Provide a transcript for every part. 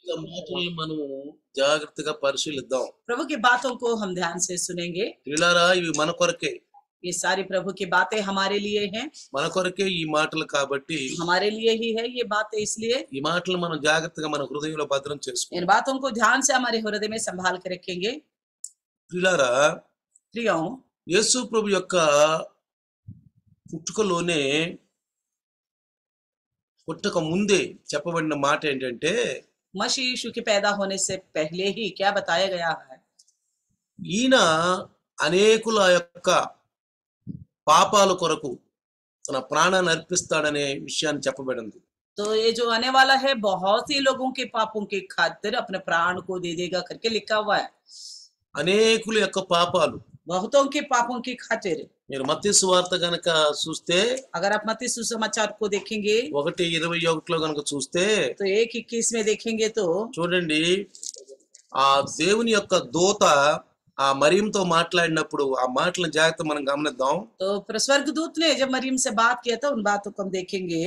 ఈ మాటల్ని మనం జాగ్రత్తగా పరిశీలిద్దాం प्रभु की बातों को हम ध्यान से सुनेंगे పిల్లారా ఇవి మన కొరకే ये सारी प्रभु की बातें हमारे लिए हैं మన కొరకే ఈ మాటలు కాబట్టి हमारे लिए ही है ये बातें इसलिए ఈ మాటలు మనం జాగ్రత్తగా మన హృదయంలో భద్రం చేసుకో इन बातों को ध्यान से हमारे हृदय में संभाल के रखेंगे పిల్లారా प्रियो యేసు ప్రభు యొక్క పుట్టుకలోనే పుట్టక ముందే చెప్పబడిన మాట ఏంటంటే मसीह यीशु के पैदा होने से पहले ही क्या बताया गया है ఈయన అనేకుల యొక్క పాపాల కొరకు తన ప్రాణాన్ని అర్పిస్తాడనే విషయాన్ని చెప్పబడింది तो ये जो आने वाला है बहुत ही लोगों के पापों की खातिर अपने प्राण को दे देगा करके लिखा हुआ है అనేకుల యొక్క పాపాలు बहुतों के पापों की खातिर మీరు మత్తి సువార్త గనక చూస్తే अगर आप मती सुसमाचार को देखेंगे ఒకటి ఇరవై ఒకటిలో గనక చూస్తే तो एक इक्कीस में देखेंगे तो చూడండి ఆ దేవుని యొక్క దూత ఆ మరీంతో మాట్లాడినప్పుడు ఆ మాటలను జాగ్రత్త మనం గమనిద్దాం तो फिर स्वर्गदूत ने जब मरियम से बात किया था उन बातों को हम देखेंगे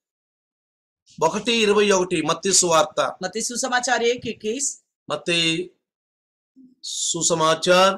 ఒకటి ఇరవై ఒకటి మత్తి సువార్త मती सुसमाचार एक इक्कीस మత్తి సుసమాచార్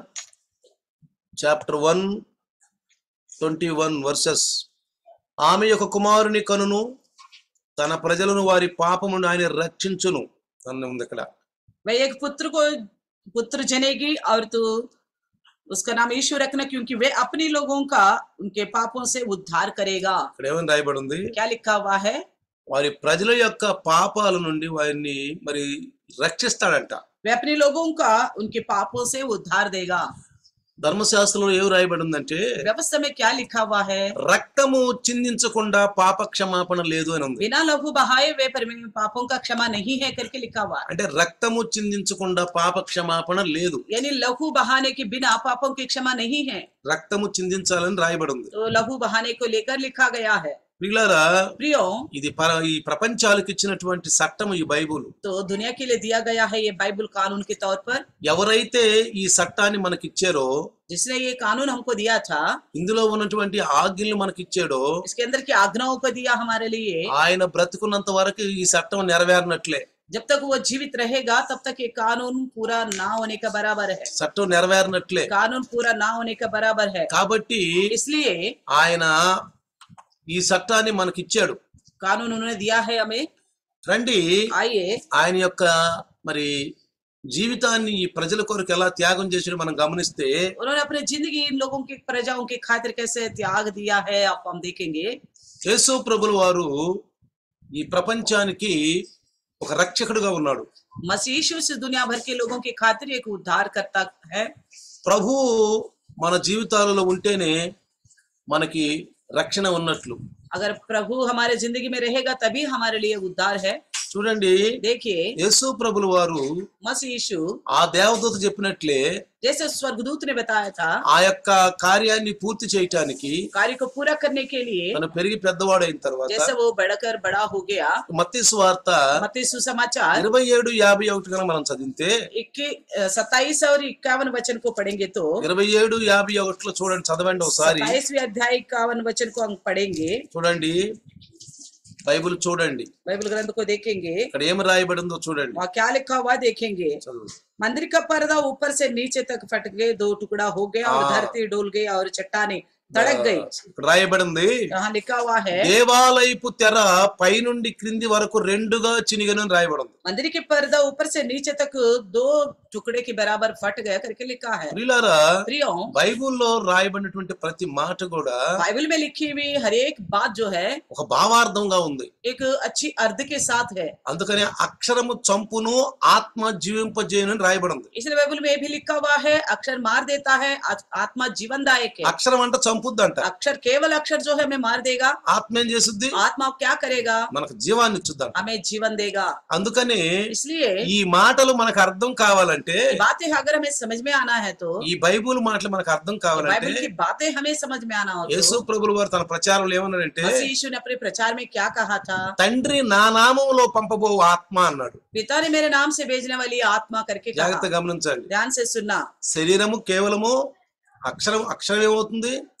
chapter one twenty one verses ఆమె యొక్క కుమారుని కనును తన ప్రజలను వారి పాపము నుండి ఆయన రక్షించును అని ఉంది ఇక్కడ वह एक पुत्र को पुत्र जनेगी और तो उसका नाम यीशु रखना क्योंकि वे अपने लोगों का उनके पापों से उद्धार करेगा ఇక్కడ ఏమని రాయబడి ఉంది क्या लिखा हुआ है వారి ప్రజల యొక్క పాపాల నుండి వారిని మరి రక్షిస్తాడంట वे अपने लोगों का उनके पापों से उद्धार देगा ధర్మశాస్త్రంలో ఏం రాయబడి ఉందంటే व्यवस्था में क्या लिखा हुआ है రక్తము చిందించకుండా పాప క్షమాపణ లేదు అని ఉంది बिना लहू बहाए वे परमेश्वर पापों का क्षमा नहीं है करके लिखा हुआ है అంటే రక్తము చిందించకుండా పాప క్షమాపణ లేదు यानी लहू बहाने के बिना पापों की क्षमा नहीं है రక్తము చిందించాలని రాయబడి ఉంది तो लहू बहाने को लेकर लिखा गया है ప్రియులారా प्रियो ఇది పర ఈ ప్రపంచాలకు ఇచ్చినటువంటి చట్టం ఈ బైబుల్ तो दुनिया के लिए दिया गया है ये बाइबल कानून के तौर पर ఎవరైతే ఈ చట్టాన్ని మనకిచ్చారో जिसने ये कानून हमको दिया था ఇందులో ఉన్నటువంటి ఆజ్ఞలు మనకిచ్చాడో इसके अंदर की आज्ञाओं को दिया हमारे लिए ఆయన బ్రతుకున్నంత వరకు ఈ చట్టం నెరవేరినట్లే जब तक वो जीवित रहेगा तब तक ये कानून पूरा ना होने का बराबर है చట్టం నెరవేరినట్లే कानून पूरा ना होने का बराबर है కాబట్టి इसलिए ఆయన ఈ చట్టాన్ని మనకిచ్చాడు कानून उन्होंने दिया है हमें రండి आइए ఆయన యొక్క మరి జీవితాన్ని ఈ ప్రజల కొరకు ఎలా త్యాగం చేసాడో మనం గమనిస్తే उन्होंने अपनी जिंदगी इन लोगों की प्रजाओं की खातिर कैसे त्याग दिया है आप हम देखेंगे యేసు ప్రభుల వారు ఈ ప్రపంచానికి ఒక రక్షకుడుగా ఉన్నాడు मसीह यीशु से दुनिया भर के लोगों की खातिर एक उद्धार करता है ప్రభు మన జీవితాలలో ఉంటేనే మనకి రక్షణ ఉన్నట్లు अगर प्रभु हमारे जिंदगी में रहेगा तभी हमारे लिए उद्धार है చూడండి देखिए యేసు ప్రభుల వారు मसीह यीशु ఆ దేవదూత చెప్పినట్లే जैसे स्वर्गदूत ने बताया था ఆ యొక్క కార్యాన్ని పూర్తి చేయటానికి कार्य को पूरा करने के लिए తను పెరిగి పెద్దవాడైన తర్వాత जैसे वो बढ़कर बड़ा हो गया మత్తి స్వార్త मती सुसमाचार ఇరవై ఏడు యాభై ఒకటి కనుక మనం చదివితే सत्ताईस और इक्यावन वचन को पढ़ेंगे तो ఇరవై ఏడు యాభై ఒకటిలో చూడండి చదవండి ఒకసారి सत्ताईसवें अध्याय इक्यावन वचन को हम पढ़ेंगे చూడండి బైబిల్ చూడండి बाइबल ग्रंथ को देखेंगे ఇక్కడ ఏమి రాయబడిందో చూడండి वहाँ क्या लिखा हुआ है देखेंगे చదువు मंदिर का पर्दा ऊपर से नीचे तक फट गए दो टुकड़ा हो गया और हाँ। धरती डोल गई और चट्टाने तड़क गई ఇక్కడ రాయబడింది यहाँ लिखा हुआ है దేవాలయపు తెర పైనుండి క్రింది వరకు రెండుగా చినిగను అని రాయబడింది मंदिर के पर्दा ऊपर से नीचे तक दो टुकड़े के बराबर फट गया करके लिखा है ప్రియులారా प्रियो బైబిల్లో రాయబడినటువంటి ప్రతి మాట కూడా बाइबल में लिखी हुई हर एक बात जो है ఒక భావార్థంగా ఉంది एक अच्छी अर्थ के साथ है అందుకని అక్షరము చంపును ఆత్మ జీవింపజేయను అని రాయబడింది इसलिए बाइबल में ये भी लिखा हुआ है अक्षर मार देता है आ- आत्मा जीवनदायक है అక్షరం అంటే చంపుద్దంట अक्षर केवल अक्षर जो है हमें मार देगा ఆత్మ ఏం చేస్తుంది आत्मा क्या करेगा మనకు జీవాన్ని ఇచ్చుద్దంట हमें जीवन देगा అందుకని इसलिए ఈ మాటలు మనకు అర్థం కావాలంటే ये बातें अगर हमें समझ में आना है तो ఈ బైబుల్ మాటలు మనకు అర్థం కావాలంటే बाइबल की बातें हमें समझ में आना हो యేసు तो ప్రభులు వారు తన ప్రచారంలో ఏమన్నారంటే मसीह यीशु ने अपने प्रचार में क्या कहा था తండ్రి నా నామములో పంపబో ఆత్మ అన్నాడు पिता ने मेरे नाम से भेजने वाली आत्मा करके జాగ్రత్త कहा గమనించండి ध्यान से सुनना శరీరము కేవలము అక్షరం అక్షరం ఏమవుతుంది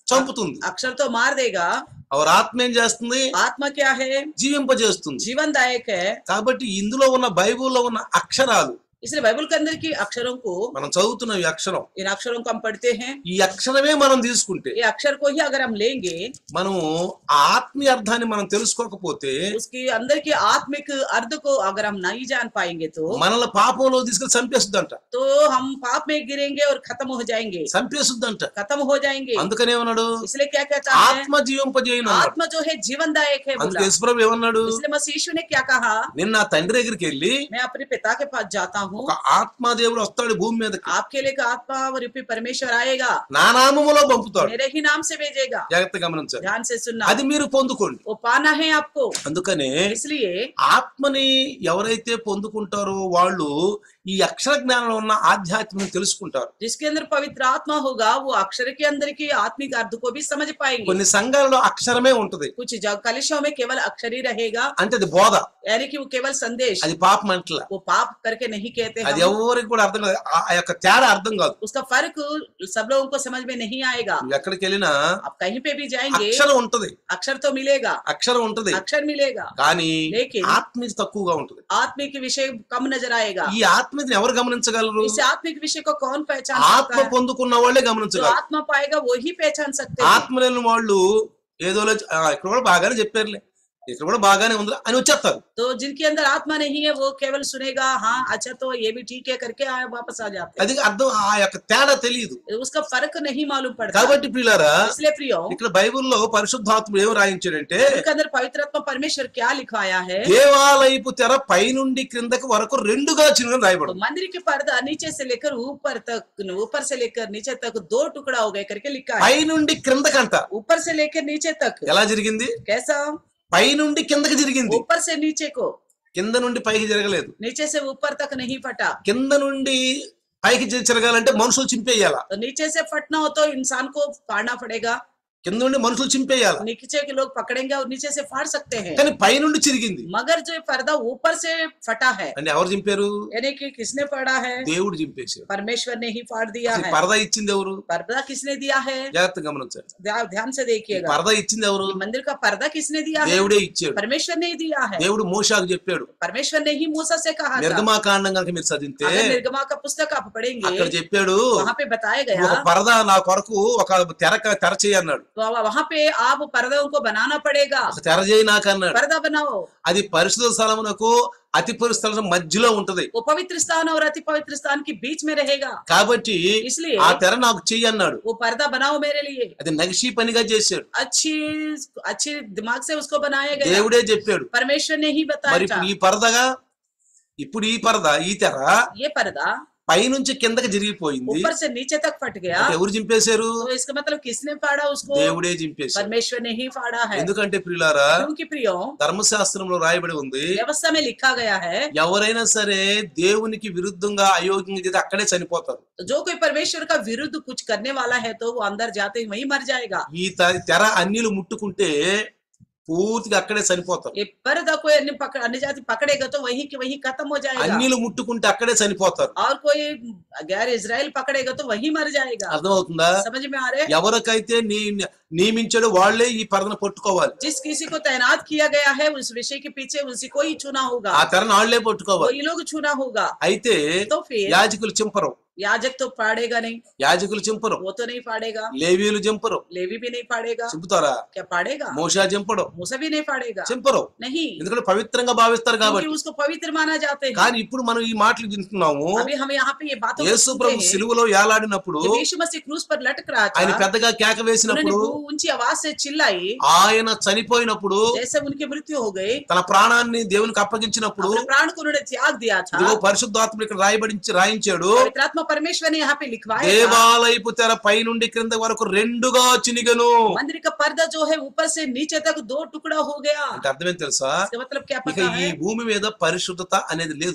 చంపుతుంది अक्षर तो मार देगा అవరు ఆత్మ ఏం చేస్తుంది आत्मा क्या है జీవింపజేస్తుంది जीवनदायक है కాబట్టి ఇందులో ఉన్న బైబిల్లో ఉన్న అక్షరాలు इसलिए बाइबल के अंदर की अक्षरों को మనం చదువుతున్న ఈ అక్షరం इन अक्षरों को हम पढ़ते हैं ఈ అక్షరమే మనం తీసుకుంటే ये अक्षर को ही अगर हम लेंगे మనము ఆ ఆత్మీయ అర్థాన్ని మనం తెలుసుకోకపోతే उसकी अंदर की आत्मिक अर्थ को अगर हम नहीं जान पाएंगे तो మనల్ని పాపంలో తీసుకెళ్ళి చంపేస్తుందంట तो हम पाप में गिरेंगे और खत्म हो जाएंगे చంపేస్తుందంట खत्म हो जाएंगे అందుకనే ఏమన్నాడు इसलिए क्या कहता है ఆత్మ జీవింపజేయను అన్నాడు आत्मा जो है जीवनदायक है అందుకే बोला యశ్వరం ఏమన్నాడు इसलिए मसीह यीशु ने क्या कहा నేను నా తండ్రి దగ్గరికి వెళ్ళి मैं अपने पिता के पास जाता हूँ ఒక ఆత్మదేవుడు వస్తాడు భూమి మీదకి आपके लिए एक आत्मा रूपी परमेश्वर आएगा నా నామములో పంపుతాడు मेरे ही नाम से भेजेगा జాగ్రత్త గమనించాలి ध्यान से सुनना అది మీరు పొందుకోండి वो पाना है आपको అందుకనే इसलिए ఆత్మని ఎవరైతే పొందుకుంటారో వాళ్ళు ఈ అక్షర జ్ఞానంలో ఉన్న ఆధ్యాత్మికం తెలుసుకుంటారు जिसके अंदर पवित्र आत्मा होगा वो अक्षर के अंदर की आत्मिक अर्थ को भी समझ पाएंगे కొన్ని సంఘాలలో అక్షరమే ఉంటది कुछ जग कलिशों में केवल अक्षर ही रहेगा అంటే అది బోధ यानी कि वो केवल संदेश అది పాపం అంటలా वो पाप करके नहीं कहते అది हम ఎవరికి కూడా అర్థం కాదు ఆ ఆ యొక్క తేడా అర్థం కాదు उसका फर्क सब लोगों को समझ में नहीं आएगा నువ్వు ఎక్కడికి వెళ్ళినా आप कहीं पे भी जाएंगे అక్షరం ఉంటది अक्षर तो मिलेगा అక్షరం ఉంటది अक्षर मिलेगा కానీ లేకిన్ ఆత్మీయత తక్కువగా ఉంటది आत्मिक विषय कम नजर आएगा ఈ ఆత్మీయతని ఎవరు గమనించగలరు इस आत्मिक विषय को कौन पहचान ఆత్మ सकता है పొందుకున్న వాళ్ళే जो గమనించగలరు आत्मा पाएगा वो ही पहचान सकते हैं ఆత్మ లేని వాళ్ళు ఏదో ఇక్కడ కూడా బాగానే చెప్పారులే ఇక్కడ కూడా బాగానే ఉంది అని వచ్చేస్తారు तो जिनके अंदर आत्मा नहीं है वो केवल सुनेगा हाँ अच्छा तो ये भी ठीक है करके आए वापस आ जाते అది అర్థం ఆ యొక్క తేడా తెలియదు हैं उसका फर्क नहीं मालूम पड़ता కాబట్టి ప్రియులారా इसलिए प्रियो ఇక్కడ బైబిల్లో పరిశుద్ధాత్ముడు ఏం రాయించాడంటే उनके अंदर पवित्र आत्मा परमेश्वर क्या लिखवाया है దేవాలయపు తెర పైనుండి క్రిందకి వరకు రెండుగా చిన్న तो రాయబడు मंदिर के पर्दा नीचे से लेकर ऊपर तक ऊपर से लेकर नीचे तक दो टुकड़ा हो गए करके लिखा है పైనుండి క్రిందకంట ऊपर से लेकर नीचे तक ఎలా జరిగింది कैसा పైనుండి కిందకి జరిగింది ऊपर से नीचे को కింద నుండి పైకి జరగలేదు नीचे से ऊपर तक नहीं फटा కింద నుండి పైకి జ- జరగాలంటే మనుషులు చింపేయాల तो नीचे से फटना हो तो इंसान को फाड़ना पड़ेगा కింద నుండి మనుషులు చింపేయాల नीचे के लोग पकड़ेंगे और नीचे से फाड़ सकते हैं కానీ పైనుండి చిరిగింది मगर जो पर्दा ऊपर से फटा है అంటే ఎవరు చింపారు यानी कि किसने फाड़ा है దేవుడు చింపేశారు परमेश्वर ने ही फाड़ दिया అసలు है పరదా ఇచ్చింది ఎవరు पर्दा किसने दिया है జాగ్రత్త గమనించాలి ध्या- ध्यान से ఈ देखिएगा పరదా ఇచ్చింది ఎవరు ये मंदिर का पर्दा किसने दिया है దేవుడే ఇచ్చాడు परमेश्वर ने ही दिया है దేవుడు మోషాకు చెప్పాడు परमेश्वर ने ही मूसा से कहा था నిర్గమాకాండం కనుక మీరు చదివితే अगर निर्गमा का पुस्तक आप पढ़ेंगे అక్కడ చెప్పాడు वहां पे बताया "నువ్వు गया ఒక పరదా నా కొరకు ఒక తెర తెర చేయి అన్నాడు तो वहां पे आप पर्दों को बनाना पड़ेगा ఒక తెర చేయి నాకు అన్నాడు पर्दा बनाओ అది పరిశుద్ధ స్థలమునకు అతి పరిశుద్ధ స్థలం మధ్యలో ఉంటది वो पवित्र स्थान और अति पवित्र स्थान के बीच में रहेगा కాబట్టి इसलिए ఆ తెర నాకు చెయ్యి అన్నాడు वो पर्दा बनाओ मेरे लिए అది నగిషి పనిగా చేశాడు अच्छी अच्छी दिमाग से उसको बनाया गया దేవుడే చెప్పాడు परमेश्वर ने ही మరి बताया था ఇప్పుడు ఈ పరదగా ఇప్పుడు ఈ పరద ఈ తెర ये पर्दा పైనుంచి కిందకి జరిగిపోయింది ऊपर से नीचे तक फट गया అంటే ఎవరు చింపేశారు तो इसका मतलब किसने फाड़ा उसको దేవుడే చింపేశారు परमेश्वर ने ही फाड़ा है ఎందుకంటే ప్రియులారా क्योंकि प्रियो ధర్మశాస్త్రంలో రాయబడి ఉంది व्यवस्था में लिखा गया है ఎవరైనా సరే దేవునికి విరుద్ధంగా అయోగ్యంగా చేస్తే అక్కడే చనిపోతారు तो जो कोई परमेश्वर का विरुद्ध कुछ करने वाला है तो वो अंदर जाते ही वही मर जाएगा ఈ త- తెర అన్యులు ముట్టుకుంటే పూర్తిగా అక్కడే చనిపోతారు ये पर्दा कोई अन्य पकड़ अन्य जाति पकड़ेगा तो वही के वही खत्म हो जाएगा అన్యులు ముట్టుకుంటే అక్కడే చనిపోతారు और कोई गैर इज़राइल पकड़ेगा तो वही मर जाएगा అర్థమవుతుందా समझ में आ रहे ఎవరికైతే నీ నియమించాడో వాళ్ళే ఈ పరదను పట్టుకోవాలి जिस किसी को तैनात किया गया है उस विषय के पीछे उसी को ही चुना होगा ఆ తెరను వాళ్ళే పట్టుకోవాలి वही लोग चुना होगा అయితే तो फिर యాజకులు చింపరు याजक तो फाड़ेगा नहीं యాజకులు చింపరు वो तो नहीं फाड़ेगा లేవీలు చింపరు लेवी भी नहीं फाड़ेगा చింపుతారా क्या फाड़ेगा మోషా చింపడు मूसा भी नहीं फाड़ेगा చింపరు नहीं ఎందుకంటే పవిత్రంగా భావిస్తారు क्योंकि కాబట్టి उसको पवित्र माना जाते हैं కానీ ఇప్పుడు మనం ఈ మాటలు వింటున్నాము अभी हम यहाँ पे ये बातों को యేసు सुनते ప్రభు हैं సిలువలో ఏలాడినప్పుడు जब यीशु मसीह क्रूस पर लटक रहा ఆయన था పెద్దగా కేక उन्होंने వేసినప్పుడు वो ऊंची आवाज से चिल्लाई ఆయన చనిపోయినప్పుడు जैसे उनकी मृत्यु हो गई తన ప్రాణాన్ని దేవునికి అప్పగించినప్పుడు अपने प्राण को उन्होंने त्याग दिया था ఇదిగో పరిశుద్ధాత్మ ఇక్కడ రాయబడించి రాయించాడు पवित्र आत्मा परमेश्वर ने यहाँ पे लिखवाया था దేవాలయపు తెర పై నుండి క్రింద వరకు రెండుగా చినిగను मंदिर का पर्दा जो है ऊपर से नीचे तक दो टुकड़ा हो गया అంటే అర్థమేం తెలుసా इसका मतलब क्या ఇక पता ఈ है భూమి మీద పరిశుద్ధత అనేది లేదు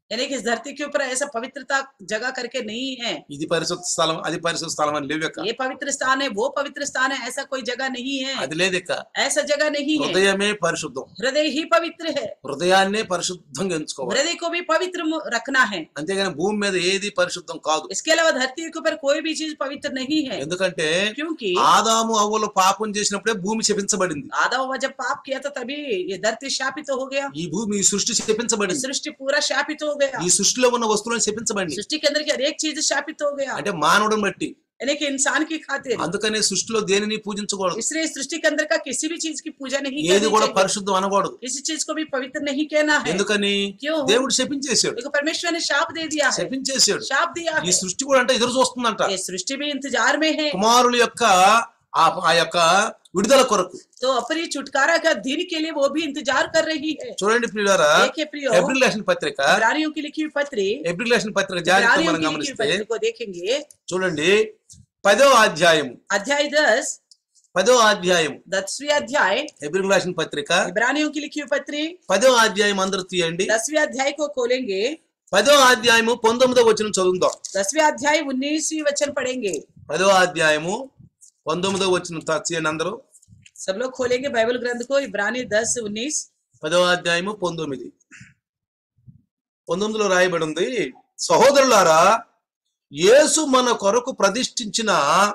यानी कि इस धरती के ऊपर ऐसा पवित्रता जगह करके नहीं है ఇది పరిశుద్ధ స్థలం అది పరిశుద్ధ స్థలం అని లేవు ఇక ये पवित्र स्थान है वो पवित्र स्थान है ऐसा कोई जगह नहीं है అది లేదు ఇక ऐसा जगह नहीं है హృదయమే పరిశుద్ధం हृदय ही पवित्र है హృదయాన్నే పరిశుద్ధంగా ఎంచుకోవాలి हृदय को भी पवित्र मु- रखना है అంతేగాని భూమి మీద ఏది పరిశుద్ధం కాదు इसके अलावा धरती के ऊपर कोई भी चीज पवित्र नहीं है ఎందుకంటే क्योंकि ఆదాము అవ్వలు పాపం చేసినప్పుడే భూమి శపించబడింది आधा हुआ जब पाप किया था तभी ये धरती शापित हो गया ఈ భూమి ఈ సృష్టి ये శపించబడింది सृष्टि पूरा शापित हो गया ఈ సృష్టిలో ఉన్న వస్తువులను శపించబడింది सृष्टि के अंदर की हर एक चीज शापित हो गया అంటే మానవుడిని బట్టి यानी कि इंसान की खातिर అందుకనే సృష్టిలో దేనిని పూజించకూడదు इसलिए सृष्टि के अंदर का किसी भी चीज की पूजा नहीं ఏది करनी కూడా चाहिए పరిశుద్ధం అనకూడదు किसी चीज को भी पवित्र नहीं कहना है ఎందుకని क्यों దేవుడు శపించేశాడు देखो परमेश्वर ने शाप दे दिया है శపించేశాడు शाप दिया ఈ है సృష్టి కూడా అంటే ఎదురు చూస్తుందంట ये सृष्टि भी इंतजार में है కుమారుల యొక్క ఆ ఆ యొక్క విడుదల కొరకు तो अपनी छुटकारा का दिन के लिए वो भी इंतजार कर रही है చూడండి ప్రియులారా देखे प्रियो ఎబ్రిల్ రాసిన పత్రిక इब्रानियों की लिखी हुई पत्री ఎబ్రిల్ రాసిన పత్రిక జాగ్రత్తగా इब्रानियों మనం की लिखी हुई గమనిస్తే पत्री को देखेंगे చూడండి పదో అధ్యాయం अध्याय दस పదో అధ్యాయం दसवीं अध्याय ఎబ్రిల్ రాసిన పత్రిక इब्रानियों की लिखी हुई पत्री పదో అధ్యాయం అందరూ తీయండి दसवीं अध्याय को खोलेंगे పదో అధ్యాయము పంతొమ్మిదో వచ్చిన చదువుదాం दसवीं अध्याय उन्नीसवीं वचन पढ़ेंगे పదో అధ్యాయము పంతొమ్మిదో వచ్చిన తీయండి అందరూ सब लोग खोलेंगे बाइबल ग्रंथ को इब्रानी दस उन्नीस పదో అధ్యాయము పంతొమ్మిది పంతొమ్మిదిలో రాయబడి ఉంది సహోదరులారా యేసు మన కొరకు ప్రతిష్ఠించిన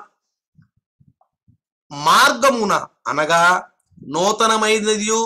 మార్గమున అనగా నూతనమైనదియు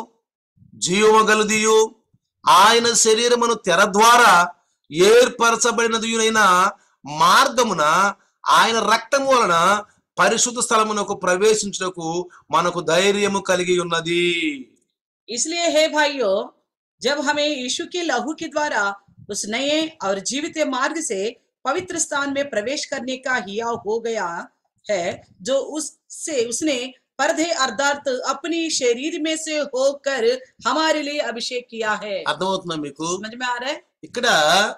జీవగలదియు ఆయన శరీరమును తెర ద్వారా ఏర్పరచబడినదియునైన మార్గమున ఆయన రక్తము వలన పరిశుద్ధ స్థలమునకు ప్రవేశించుటకు మనకు ధైర్యము కలిగి ఉన్నది इसलिए हे भाइयों जब हमें यीशु के लहू के द्वारा उस नए और जीवित मार्ग से पवित्र स्थान में प्रवेश करने का हिया हो गया है जो उससे उसने पर्दे अर्थात अपनी शरीर में से होकर हमारे लिए अभिषेक किया है అర్థమవుతుందా మీకు समझ में आ रहा है ఇక్కడ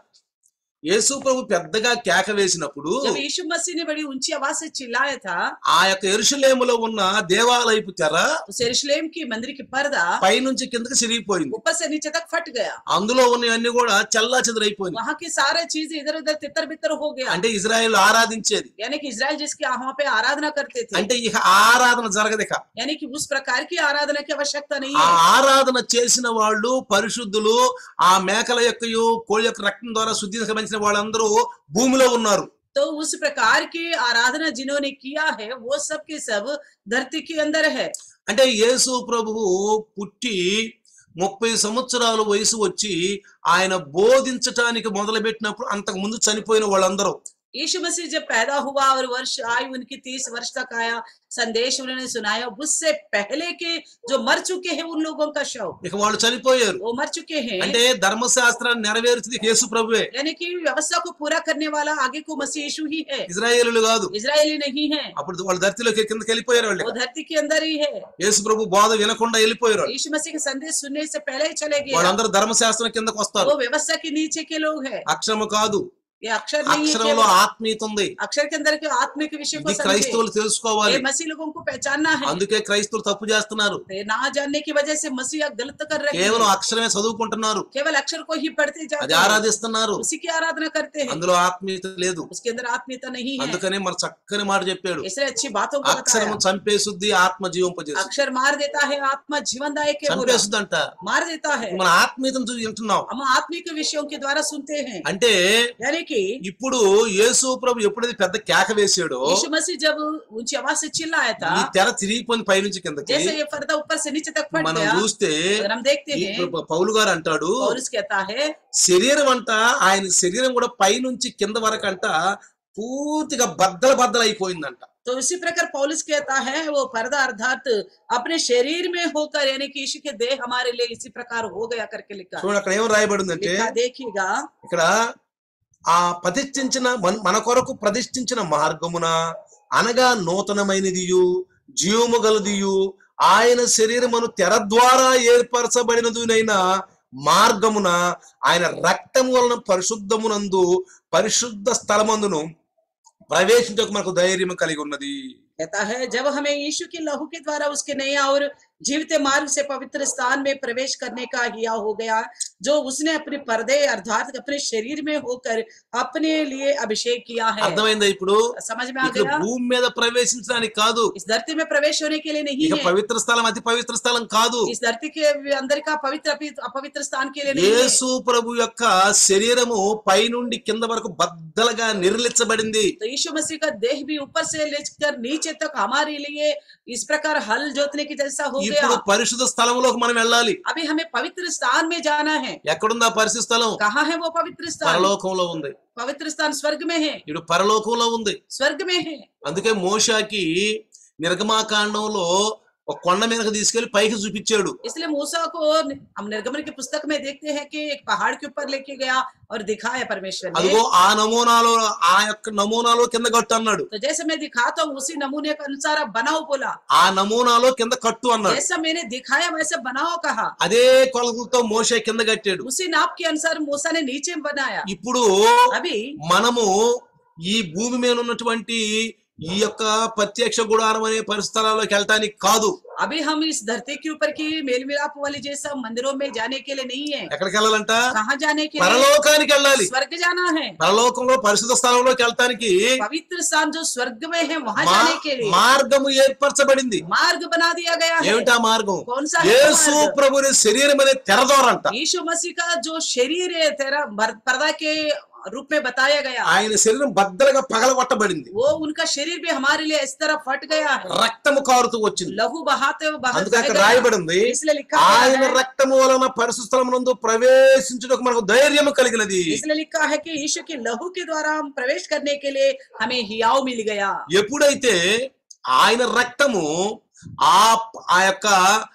యేసు ప్రభు పెద్దగా కేక వేసినప్పుడు जब यीशु मसीह ने बड़ी ऊंची आवाज से चिल्लाया था ఆ యొక్క ఎరుషలేములో ఉన్న దేవాలయపు తెర उस यरूशलेम की मंदिर की पर्दा పైనుంచి కిందకి సిరిగిపోయింది ऊपर से नीचे तक फट गया అందులో ఉన్నవన్నీ కూడా చల్లా చెదరైపోయింది वहां की सारे चीज इधर उधर तितर बितर हो गया అంటే ఇజ్రాయెల్ ఆరాధించేది यानी कि इसराइल जिसकी वहां पे आराधना करते थे అంటే ఇక ఆరాధన జరగదు ఇక यानी कि उस प्रकार की आराधना की आवश्यकता नहीं ఆ है ఆరాధన చేసిన వాళ్ళు పరిశుద్ధులు ఆ మేకల యొక్క కోళ్ళ యొక్క రక్తం ద్వారా శుద్ధీకరించిన వాళ్ళందరూ భూమిలో ఉన్నారు तो उस प्रकार की आराधना जिन्होंने किया है वो सब के सब धरती के अंदर है అంటే యేసు ప్రభువు పుట్టి ముప్పై సంవత్సరాల వయసు వచ్చి ఆయన బోధించటానికి మొదలుపెట్టినప్పుడు అంతకు ముందు చనిపోయిన వాళ్ళందరూ यीशु मसीह जब पैदा हुआ और वर्ष आयु उनकी तीस वर्ष तक आया संदेश उन्होंने सुनाया उससे पहले के जो मर चुके हैं उन लोगों का शव ఇక వాళ్ళు చనిపోయారు वो मर चुके हैं అంటే ధర్మశాస్త్రాన్ని నెరవేర్చింది యేసు ప్రభువే यानी कि व्यवस्था को पूरा करने वाला आगे को मसीह यीशु ही है ఇజ్రాయేలులు కాదు इजरायली नहीं है అప్పుడు వాళ్ళు ధర్తిలోకి కిందకి వెళ్ళిపోయారు వాళ్ళు वो धरती के अंदर ही है యేసు ప్రభు బోధ వినకుండా వెళ్ళిపోయారు వాళ్ళు. यीशु मसीह के संदेश सुनने से पहले ही चले गए వాళ్ళందరూ ధర్మశాస్త్రం కిందకు వస్తారు वो व्यवस्था के नीचे के लोग हैं అక్షరము కాదు ये अक्षर नहीं है అక్షరంలో केवल ఆత్మీయత ఉంది अक्षर के अंदर के आत्मिक विषय को ఇది समझे క్రైస్తవులు తెలుసుకోవాలి ये मसीह लोगों को पहचानना है అందుకే క్రైస్తవులు తప్పు చేస్తున్నారు ये ना जानने की वजह से मसीह गलत कर रहे కేవలం हैं అక్షరమే చదువుకుంటున్నారు केवल अक्षर को ही पढ़ते అది जाते हैं ఆరాధిస్తున్నారు उसी की आराधना करते हैं అందులో ఆత్మీయత లేదు उसके अंदर आत्मीयता नहीं है అందుకనే మన చక్కని మాట చెప్పాడు इसलिए अच्छी बातों को అక్షరము बताया చంపేసుద్ది ఆత్మ జీవింపజేస్తుంది अक्षर मार देता है आत्मा जीवनदायक है बोला చంపేస్తుందంట मार देता है మన ఆత్మీయతను చూసి వింటున్నాం हम आत्मिक विषयों के द्वारा सुनते हैं అంటే यानी कि ఇప్పుడు యేసు ప్రభు ఎప్పుడైతే పెద్ద కేక వేసాడో यीशु मसीह जब ऊंची आवाज से चिल्लाया था ఈ తెర తిరిగిపోయింది పైనుంచి కిందకి जैसे ये पर्दा ऊपर से नीचे तक फट మనం गया చూస్తే अगर हम देखते ఈ हैं ప- పౌలు గారు అంటాడు पौलुस कहता है శరీరం అంట ఆయన శరీరం కూడా పైనుంచి కింద వరకు అంట పూర్తిగా బద్దల బద్దలు అయిపోయిందంట तो इसी प्रकार पौलुस कहता है वो पर्दा अर्थात अपने शरीर में होकर यानी कि यीशु के देह हमारे लिए इसी प्रकार हो गया करके लिखा చూడండి అక్కడ ఏం రాయబడిందంటే लिखा देखिएगा ఇక్కడ ఆ ప్రతిష్ఠించిన మన- మన కొరకు ప్రతిష్ఠించిన మార్గమున అనగా నూతనమైనదియు జీవము గలదియు ఆయన శరీరమును తెర ద్వారా ఏర్పరచబడినదునైన మార్గమున ఆయన రక్తము వలన పరిశుద్ధమునందు పరిశుద్ధ స్థలమందును ప్రవేశించకు మనకు ధైర్యం కలిగి ఉన్నది कहता है जब हमें यीशु के लहू के द्वारा उसके नया और जीवित मार्ग से पवित्र स्थान में प्रवेश करने का हिया हो गया जो उसने अपने पर्दे अर्थात अपने शरीर में होकर अपने लिए अभिषेक किया है అర్థమైందా ఇప్పుడు समझ में आ ఇక్కడ गया భూమి మీద ప్రవేశించడానికి కాదు इस धरती में प्रवेश होने के लिए नहीं ఇక है పవిత్ర స్థలం అతి పవిత్ర స్థలం కాదు इस धरती के अंदर का पवित्र अपि- अपवित्र स्थान के लिए नहीं है యేసు ప్రభు యొక్క శరీరము పైనుండి కింద వరకు బద్దలుగా నిర్లిచ్చబడింది तो यीशु मसीह का देह भी ऊपर से लेकर नीचे तक हमारे लिए इस प्रकार हल जोतने की जैसा हो ఇప్పుడు गया పరిశుద్ధ స్థలంలోకి మనం వెళ్ళాలి अभी हमें पवित्र स्थान में जाना है ఎక్కడుంది ఆ పరిశుద్ధ స్థలం कहाँ है वो पवित्र स्थान పరలోకంలో ఉంది पवित्र स्थान स्वर्ग में है ఇప్పుడు పరలోకంలో ఉంది स्वर्ग में है అందుకే మోషాకి నిర్గమాకాండంలో ఒక కొండ మీదకి తీసుకెళ్లి పైకి చూపించాడు इसलिए मूसा को हम निर्गमन की पुस्तक में देखते हैं कि एक पहाड़ के ऊपर लेके गया और दिखाया परमेश्वर ने అదిగో ఆ నమూనాలో ఆ యొక్క నమూనాలో కింద కట్టు అన్నాడు तो जैसे मैं दिखाता हूँ उसी नमूने के अनुसार आप बनाओ बोला ఆ నమూనాలో కింద కట్టు అన్నాడు जैसा मैंने दिखाया वैसे बनाओ कहा అదే కొలతలతో మోషే కింద కట్టాడు उसी नाप के अनुसार मूसा ने नीचे बनाया ఇప్పుడు अभी మనము ఈ భూమి మీద ఉన్నటువంటి ఈ యొక్క ప్రత్యక్ష గుడారం అనే పరిస్థలాల్లోకి వెళ్ళటానికి కాదు अभी हम इस धरती के ऊपर की मेल मिलाप वाली जैसा मंदिरों में जाने के लिए नहीं है ఎక్కడికి వెళ్ళాలంట कहाँ जाने के लिए పరలోకానికి వెళ్ళాలి स्वर्ग जाना है పరలోకంలో పరిశుద్ధ స్థలంలోకి వెళ్ళటానికి पवित्र स्थान जो स्वर्ग में है वहां మా- जाने के लिए మార్గము ఏర్పరచబడింది मार्ग बना दिया गया है ఏమిటా మార్గం कौन सा है वो యేసు मार्ग? ప్రభుని శరీరం అనే తెరదోరంట यीशु मसीह का जो शरीर है तेरा मर- पर्दा के रूप में बताया गया ఆయన శరీరం బద్దలుగా పగలగొట్టబడింది वो उनका शरीर भी हमारे लिए इस तरह फट गया है రక్తము కారుతూ వచ్చింది लहू बहाते हुए बहा- అందుకే बह అక్కడ गया। రాయబడింది इसलिए लिखा गया ఆయన है రక్తము వలన పరిశుస్థలం నందు ప్రవేశించుటకు మనకు ధైర్యం కలిగినది इसलिए लिखा है कि यीशु के लहू के द्वारा हम प्रवेश करने के लिए हमें हियाव मिल गया ఎప్పుడైతే ఆయన రక్తము ఆ ఆ యొక్క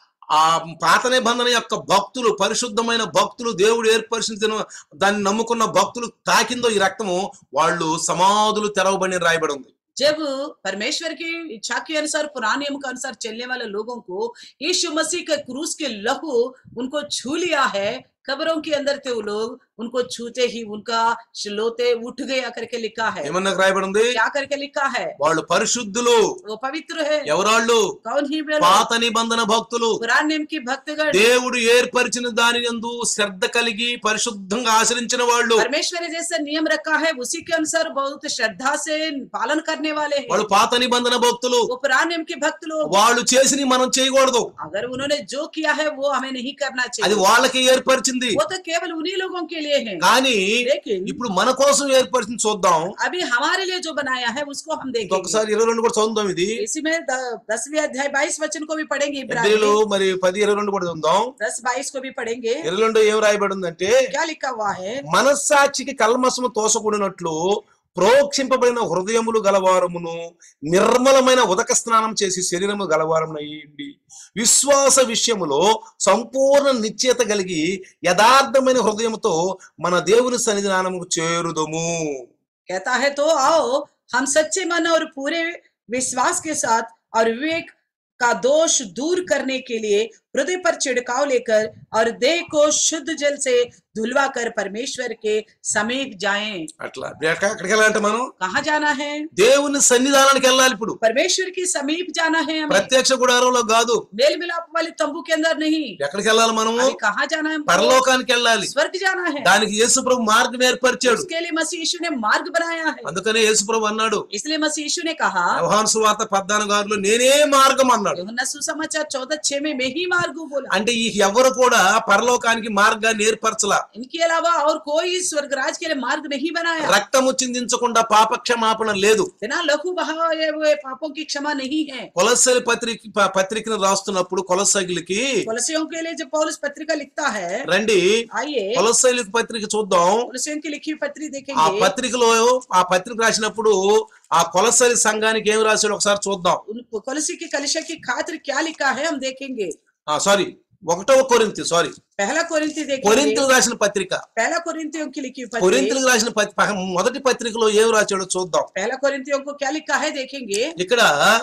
ఆ పాత నిబంధన యొక్క భక్తులు పరిశుద్ధమైన భక్తులు దేవుడు ఏర్పరిచిన దాన్ని నమ్ముకున్న భక్తులు తాకిందో ఈ రక్తము వాళ్ళు సమాధులు తెరవబడి రాయబడి ఉంది जब परमेश्वर की इच्छा के अनुसार पुराने नियम के अनुसार चलने वाले लोगों को यीशु मसीह के क्रूस के लहू उनको छू लिया है कब्रों के अंदर थे वो लोग उनको छूते ही उनका शिलोते उठ गया करके लिखा है ఏమన్నా రాయబడి ఉంది क्या करके लिखा है వాళ్ళు పరిశుద్ధులు वो पवित्र है ఎవరాళ్ళు कौन ही वे लोग? పాత నిబంధన భక్తులు पुराने नियम की भक्तगण దేవుడు ఏర్పరిచిన దాని యందు శ్రద్ధ కలిగి పరిశుద్ధంగా ఆచరించిన వాళ్ళు परमेश्वर ने जैसा नियम रखा है उसी के अनुसार बहुत श्रद्धा से पालन करने वाले हैं వాళ్ళు పాత నిబంధన భక్తులు वो पुराने नियम के भक्त लोग వాళ్ళు చేసి మనం చేయకూడదు अगर उन्होंने जो किया है वो हमें नहीं करना అది चाहिए వాళ్ళకి ఏర్పరిచింది वो तो केवल उन्हीं लोगों के लिए है కానీ लेकिन ఇప్పుడు మన కోసం ఏర్పరిచింది చూద్దాం अभी हमारे लिए जो बनाया है उसको हम देखेंगे ఒకసారి ఇరవై రెండు కూడా చదువుదాం ఇది इसी में द- दसवीं अध्याय बाईस वचन को भी पढ़ेंगे ఎబ్రిలు इब्राहिम మరి పది ఇరవై రెండు కూడా చదువుదాం दस बाईस को भी पढ़ेंगे ఇరవై రెండు ఏం రాయబడి ఉందంటే क्या लिखा हुआ है మనస్సాక్షికి కల్మసము తోసకూడినట్లు ప్రోక్షింపబడిన హృదయములు గలవారమును నిర్మలమైన ఉదక స్నానం చేసి శరీరము గలవారమునయ్యండి విశ్వాస విషయములో సంపూర్ణ నిశ్చయత కలిగి యథార్థమైన హృదయముతో మన దేవుని సన్నిధానముకు చేరుదము कहता है तो आओ हम सच्चे मन और पूरे विश्वास के साथ और विवेक का दोष दूर करने के लिए हृदय पर छिड़काव लेकर और देह को शुद्ध जल से धुलवा कर परमेश्वर के समीप जाएं అట్లా ఎక్క- ఎక్కడికి వెళ్ళాలంటే మనం कहाँ जाना है దేవుని సన్నిధానానికి వెళ్ళాలి ఇప్పుడు परमेश्वर की समीप जाना है हमें ప్రత్యక్ష గుడారంలో కాదు मेल मिलाप वाले तंबू के अंदर नहीं ఎక్కడికి వెళ్ళాలి మనము अभी कहाँ जाना है हमको? పరలోకానికి వెళ్ళాలి स्वर्ग जाना है దానికి యేసు ప్రభు మార్గం ఏర్పరిచాడు उसके लिए मसीह यीशु ने मार्ग बनाया है అందుకనే యేసు ప్రభు అన్నాడు इसलिए मसीह यीशु ने कहा వ్యవహాన్ సువార్త పద్నాలుగు ఆరులో నేనే మార్గం అన్నాడు यूहन्ना सुसमाचार चौदह छह में मैं ही मार्ग हूँ बोला అంటే ఈ ఎవరు కూడా పరలోకానికి మార్గాన్ని ఏర్పరచలా इनके अलावा और कोई स्वर्ग राज के लिए मार्ग नहीं बनाया రక్తము చిందించకుండా పాప క్షమాపణ లేదు बिना लघु बहाए हुए पापों की क्षमा नहीं है కొలసలి పత్రిక ప- పత్రికను రాస్తున్నప్పుడు కొలసగిలికి पुलसियों के लिए जब पौलुस पत्रिका लिखता है రండి आइए కొలసలి పత్రిక చూద్దాం पुलसियों की लिखी हुई पत्री ఆ देखेंगे పత్రికలో ఆ పత్రిక రాసినప్పుడు ఆ కొలసలి సంఘానికి ఏం రాశాడు ఒకసారి చూద్దాం उन कोलसी की कलिशा की खातिर क्या लिखा है हम देखेंगे ఆ సారీ ఒకటవ కొరింతి సారీ पहला कोरिंथी देखेंगे కొరింతలు రాసిన పత్రిక पहला कोरिंथियों की लिखी हुई पत्री కొరింతలకు రాసిన పత్రి- పహ- మొదటి పత్రికలో ఏం రాశాడో చూద్దాం पहला कोरिंथियों को क्या लिखा है देखेंगे ఇక్కడ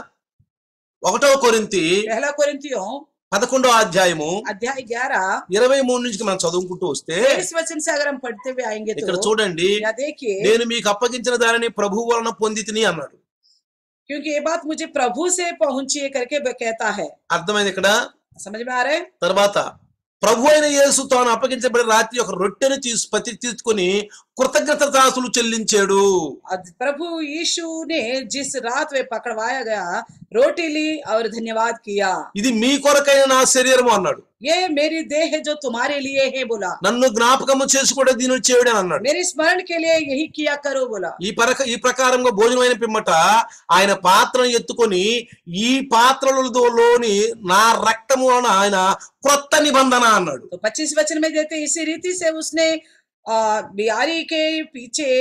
ఒకటవ కొరింతి पहला कोरिंथियों పదకొండవ అధ్యాయము अध्याय ग्यारह ఇరవై మూడు నుంచి మనం చదువుకుంటూ వస్తే इस वचन से अगर हम पढ़ते हुए आएंगे ఇక్కడ तो చూడండి या देखिए నేను మీకు అప్పగించిన దానిని ప్రభు వలన పొందితిని అన్నాడు क्योंकि ये बात मुझे प्रभु से पहुंची है करके वह कहता है అర్థమైంది ఇక్కడ समझ में आ रहे हैं? తర్వాత ప్రభు అయిన యేసు తాను అప్పగించబడిన రాత్రి ఒక రొట్టెను తీసు పతి తీసుకొని కృతజ్ఞతాసులు చెల్లించాడు और प्रभु यीशु ने जिस रात में पकड़वाया गया रोटी ली और धन्यवाद किया ఇది మీ కొరకైన నా శరీరము అన్నాడు ये मेरी देह है जो तुम्हारे लिए है बोला నన్ను జ్ఞాపకము చేసుకోవడం దీని చేయడం అన్నాడు मेरे स्मरण के लिए यही किया करो बोला ఈ పరక ఈ ప్రకారంగా భోజనమైన పిమ్మట ఆయన పాత్రను ఎత్తుకొని ఈ పాత్రలలోని నా రక్తము వలన ఆయన క్రొత్త నిబంధన అన్నాడు तो पच्चीस वचन में देते इसी रीति से उसने आ, बिहारी के पीछे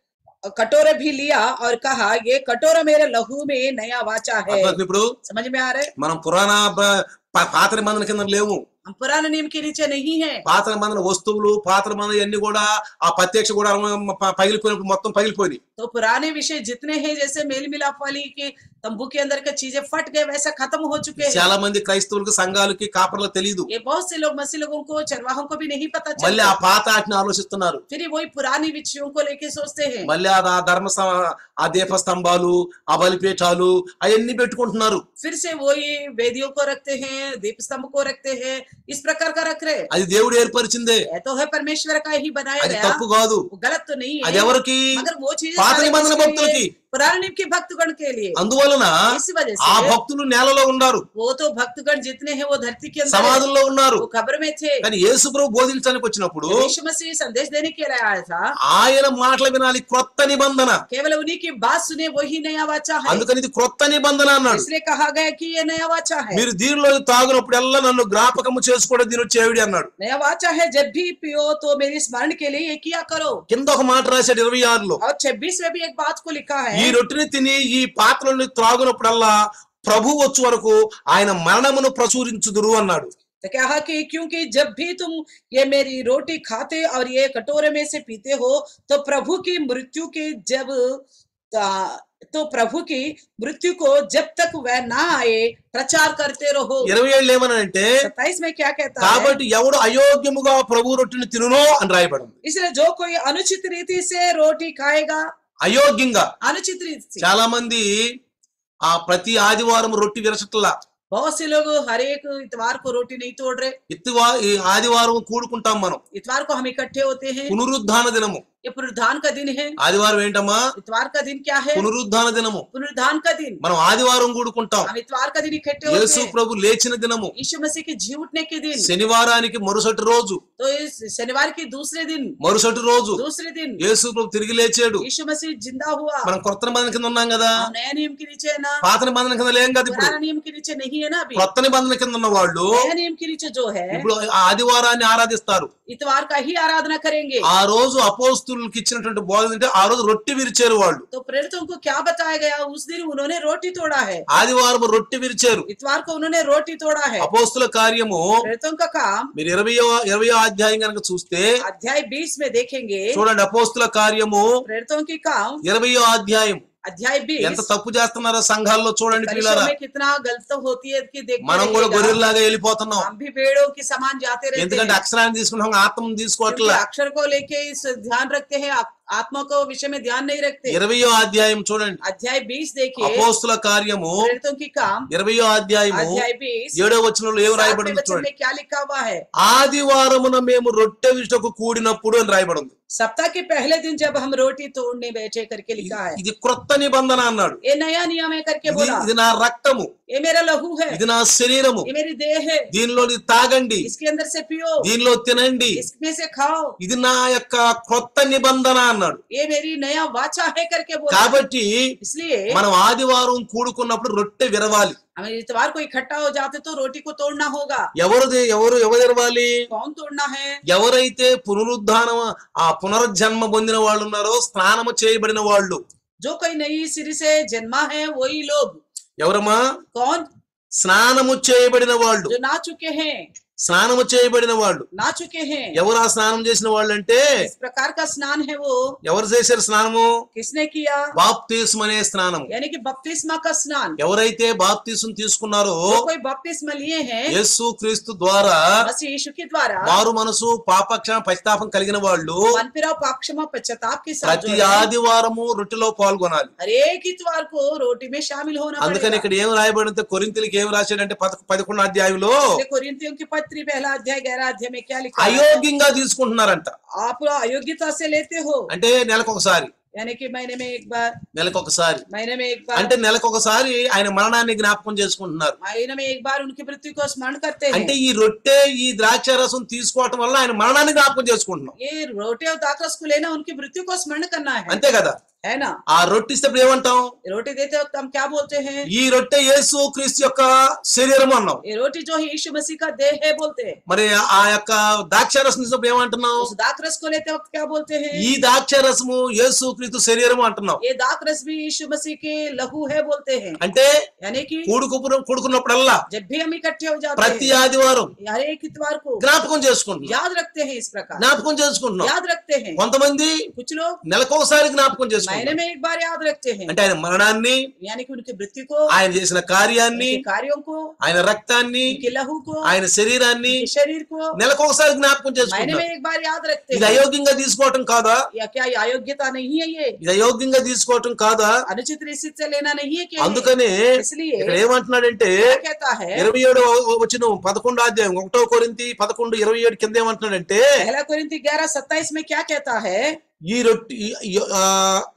कटोरा भी लिया और कहा ये कटोरा मेरे लहू में नया वाचा है అర్థమవుతుందా ఇప్పుడు समझ में आ रहा है మనం పురాణ బ- ప- పాత నిబంధన కింద లేవు हम पुराने नियम के नीचे नहीं है పాత నిబంధన వస్తువులు పాత నిబంధన అన్ని కూడా ఆ ప్రత్యక్ష కూడా పగిలిపోయినప్పుడు మొత్తం పగిలిపోయినాయి तो पुराने विषय जितने हैं जैसे मेल मिलाप वाली के तंबू के अंदर के चीजें फट गए वैसा खत्म हो चुके हैं చాలా మంది క్రైస్తవులకు సంఘాలకి కాపర్లకు తెలియదు ये बहुत से लोग मसीह लोगों को चरवाहों को भी नहीं पता మళ్ళీ चलता ఆ పాత ఆటిని ఆలోచిస్తున్నారు फिर ये वही पुरानी विषयों को लेके सोचते हैं మళ్ళీ ఆ ఆ ధర్మ స్త- ఆ దీప స్తంభాలు ఆ బలిపీఠాలు అవన్నీ పెట్టుకుంటున్నారు फिर से वही वेदियों को रखते हैं दीप स्तंभ को रखते हैं इस प्रकार का रख रहे అది దేవుడు ఏర్పరిచిందే ये तो है परमेश्वर का ही बनाया అది गया తప్పు కాదు वो गलत तो नहीं అది है ఎవరికి मगर वो चीज పాత నిబంధన భక్తులకి पुराने नियम के भक्तगण के लिए అందువలన इस वजह ఆ से భక్తులు నేలలో ఉన్నారు वो तो भक्तगण जितने हैं वो धरती के अंदर है। సమాధుల్లో ఉన్నారు वो खबर में थे కానీ యేసు ప్రభు బోధించడానికి వచ్చినప్పుడు जब यीशु मसीह संदेश देने के लिए आया था ఆయన మాటలు వినాలి క్రొత్త నిబంధన केवल उन्हीं की बात सुने वही नया वाचा है అందుకని ఇది క్రొత్త నిబంధన అన్నాడు इसलिए कहा गया कि ये नया वाचा है మీరు దీనిలో తాగినప్పుడల్లా నన్ను జ్ఞాపకము చేసుకోవడం దీని చేయుడి అన్నాడు नया वाचा है जब भी पियो तो मेरी स्मरण के लिए ये किया करो కింద ఒక మాట రాశాడు ఇరవై ఆరులో और छब्बीस में भी एक बात को लिखा ఈ है రొట్టెని తిని ఈ పాత్రలను త్రాగునప్పుడల్లా ప్రభు వచ్చు వరకు ఆయన మరణమును ప్రచురించుదురు అన్నాడు तो क्या है कि क्योंकि जब भी तुम ये मेरी रोटी खाते और ये कटोरे में से पीते हो तो प्रभु की मृत्यु के जब ता- तो प्रभु की मृत्यु को जब तक वह ना आए प्रचार करते रहो ఇరవై ఏళ్ళు ఏమనంటే सत्ताईस में क्या कहता है కాబట్టి ఎవడు అయోగ్యముగా ప్రభు రొట్టెని తినునో అని రాయబడింది इसलिए जो कोई अनुचित रीति से रोटी खाएगा అయోగ్యంగా अनुचित रीति से చాలా మంది ఆ ప్రతి ఆదివారం రొట్టి విరచట్లా बहुत से लोग हर एक इतवार को रोटी नहीं तोड़ रहे ఇత్తివా ఈ ఆదివారం కూడుకుంటాం మనం इतवार को हम इकट्ठे होते हैं పునరుద్ధాన దినము ये पुनरुद्धान का दिन है ఆదివారం ఏంటమ్మా इतवार का दिन क्या है పునరుద్ధాన దినము पुनरुद्धान का दिन మనం ఆదివారం కూడుకుంటాం हम इतवार का दिन इकट्ठे होते యేసు हैं ప్రభు లేచిన దినము यीशु मसीह के जी उठने के दिन శనివారానికి మరుసటి రోజు तो इस शनिवार के दूसरे दिन మరుసటి రోజు दूसरे दिन యేసు ప్రభు తిరిగి లేచాడు यीशु मसीह जिंदा हुआ మనం కొత్త నిబంధన కింద ఉన్నాం కదా हम नया नियम के नीचे है ना పాత నిబంధన కింద లేం కదా ఇప్పుడు पुराना नियम के नीचे नहीं है ना अभी కొత్త నిబంధన కింద ఉన్న వాళ్ళు नया नियम के नीचे जो है ఇప్పుడు ఆ ఆదివారాన్ని ఆరాధిస్తారు इतवार का ही आराधना करेंगे ఆ రోజు అపోస్తులకి ఇచ్చినటువంటి బోధన అంటే ఆ రోజు రొట్టె విరిచారు వాళ్ళు तो प्रेरितों को क्या बताया गया उस दिन उन्होंने रोटी तोड़ा है ఆదివారం రొట్టె విరిచారు इतवार को उन्होंने रोटी तोड़ा है అపోస్తుల కార్యము प्रेरितों का काम మీరు ఇరవయో ఇరవయో అధ్యాయం కనుక చూస్తే अध्याय बीस में देखेंगे చూడండి అపోస్తుల కార్యము प्रेरितों की काम ఇరవయో అధ్యాయం अध्याय ఎంత बीस తప్పు చేస్తున్నారో సంఘాల్లో చూడండి कलिसियों పిల్లరా में कितना गलत होती है कि देखते మనం కూడా रहिएगा। గొర్రెల్లాగా వెళ్ళిపోతున్నాం हम भी पेड़ों के समान जाते रहते ఎందుకంటే हैं అక్షరాన్ని తీసుకుంటాం ఆత్మను क्योंकि తీసుకోవట్లా अक्षर को लेके इस ध्यान रखते हैं आ- आत्मा को विषय में ध्यान नहीं रखते ఇరవయో అధ్యాయం చూడండి अध्याय बीस देखिए అపోస్తుల కార్యము प्रेरितों की काम ఇరవయో అధ్యాయము अध्याय बीस ఏడో వచనంలో ఏం सातवें రాయబడింది वचन చూడండి में क्या लिखा हुआ है ఆదివారమున మేము రొట్టె విషకు కూడినప్పుడు అని రాయబడింది सप्ताह के पहले दिन जब हम रोटी तोड़ने बैठे करके लिखा है ఇది క్రొత్త నిబంధన అన్నాడు ये नया नियम है करके ఇది बोला ఇది నా రక్తము ये मेरा लहू है ఇది నా శరీరము ये मेरी देह है దీనిలో తాగండి इसके अंदर से पियो దీనిలో తినండి इसमें से खाओ ఇది నా యొక్క క్రొత్త నిబంధన అన్నాడు ये मेरी नया वाचा है करके बोला కాబట్టి इसलिए మనం ఆదివారం కూడుకున్నప్పుడు రొట్టె విరవాలి हमें इतवार को इकट्ठा हो जाते तो रोटी को तोड़ना होगा ఎవరు ఎవరు ఎవరు విరవాలి कौन तोड़ना है ఎవరైతే పునరుద్ధానం ఆ పునరుజ్జన్మ పొందిన వాళ్ళు ఉన్నారో స్నానము చేయబడిన వాళ్ళు जो कोई नई सिर से जन्मा है वही लोग ఎవరమ్మా कौन స్నానము చేయబడిన వాళ్ళు जो ना चुके हैं స్నానము చేయబడిన వాళ్ళు ना चुके हैं ఎవరు ఆ స్నానం చేసిన వాళ్ళు అంటే इस प्रकार का स्नान है वो ఎవరు చేశారు స్నానము किसने किया బాప్తీసం అనే స్నానం यानी कि बपतिस्मा का स्नान ఎవరైతే బాప్తీసం తీసుకున్నారో जो कोई बपतिस्मा लिए हैं యేసు క్రీస్తు ద్వారా मसीह यीशु के द्वारा మారు మనసు పాపక్షమ పశ్చాత్తాపం కలిగిన వాళ్ళు मन फिराव पाक्षमा पश्चाताप के साथ ప్రతి जो है, ఆదివారము రొట్టెలో పాల్గొనాలి हर एक इतवार को रोटी में शामिल होना అందుకని पड़ेगा ఇక్కడ ఏం రాయబడింటే కొరింతలకి ఏం రాశాడంటే పద పదకొండు అధ్యాయంలో इसलिए कोरिन्थियों की पत्री पहला अध्याय ग्यारह अध्याय में क्या लिखा है అయోగ్యంగా తీసుకుంటున్నారంట आप अयोग्यता से लेते हो అంటే నెలకు ఒకసారి यानी कि महीने में एक बार నెలకు ఒకసారి महीने में एक बार అంటే నెలకు ఒకసారి ఆయన మరణాన్ని జ్ఞాపకం చేసుకుంటున్నారు महीने में एक बार उनकी मृत्यु को स्मरण करते అంటే हैं ఈ రొట్టె ఈ ద్రాక్ష రసం తీసుకోవటం వల్ల ఆయన మరణాన్ని జ్ఞాపకం చేసుకుంటున్నాం ये रोटी और दाकरस को लेना उनकी मृत्यु को स्मरण करना है అంతే కదా है ना ఆ రొట్టె ఇస్తే ఏమంటాం रोटी देते वक्त हम क्या बोलते हैं ఈ రొట్టె యేసు క్రీస్తు యొక్క శరీరం అన్నాం ये रोटी जो है यीशु मसीह का देह है बोलते हैं మరి ఆ యొక్క ద్రాక్ష రసం ఇచ్చినప్పుడు ఏమంటున్నాం उस दाकरस को लेते वक्त क्या बोलते हैं ఈ ద్రాక్ష రసము యేసు క్రీస్తు శరీరం అంటున్నాం ये दाकरस भी यीशु मसीह के लहू है बोलते हैं అంటే यानी कि కూడుకు కూడుకున్నప్పుడల్లా जब भी हम इकट्ठे हो जाते ప్రతి हैं ఆదివారం हर एक इतवार को జ్ఞాపకం చేసుకుంటున్నాం याद रखते हैं इस प्रकार జ్ఞాపకం చేసుకుంటున్నాం याद रखते हैं కొంతమంది कुछ लोग నెలకొకసారి జ్ఞాపకం महीने చేసుకుంటాం में एक बार याद रखते हैं అంటే ఆయన మరణాన్ని यानी कि उनकी मृत्यु को ఆయన చేసిన కార్యాన్ని उनके कार्यों को ఆయన రక్తాన్ని उनके लहू को ఆయన శరీరాన్ని उनके शरीर को నెలకొకసారి జ్ఞాపకం महीने చేసుకుంటాం में एक बार याद रखते ఇది हैं అయోగ్యంగా తీసుకోవటం కాదా या क्या ये अयोग्यता नहीं है ये ఇది అయోగ్యంగా తీసుకోవటం కాదా अनुचित रीति से लेना नहीं है क्या ये? అందుకనే इसलिए ఇక్కడ ఏమంటున్నాడంటే क्या कहता है ఇరవై ఏడు వచ్చిన పదకొండో అధ్యాయం ఒకటో కొరింతి పదకొండు ఇరవై ఏడు కింద ఏమంటున్నాడంటే पहला कोरिन्थी ग्यारह सत्ताईस में क्या कहता है ఈ రొట్టి ఈ- ఈ- ఆ,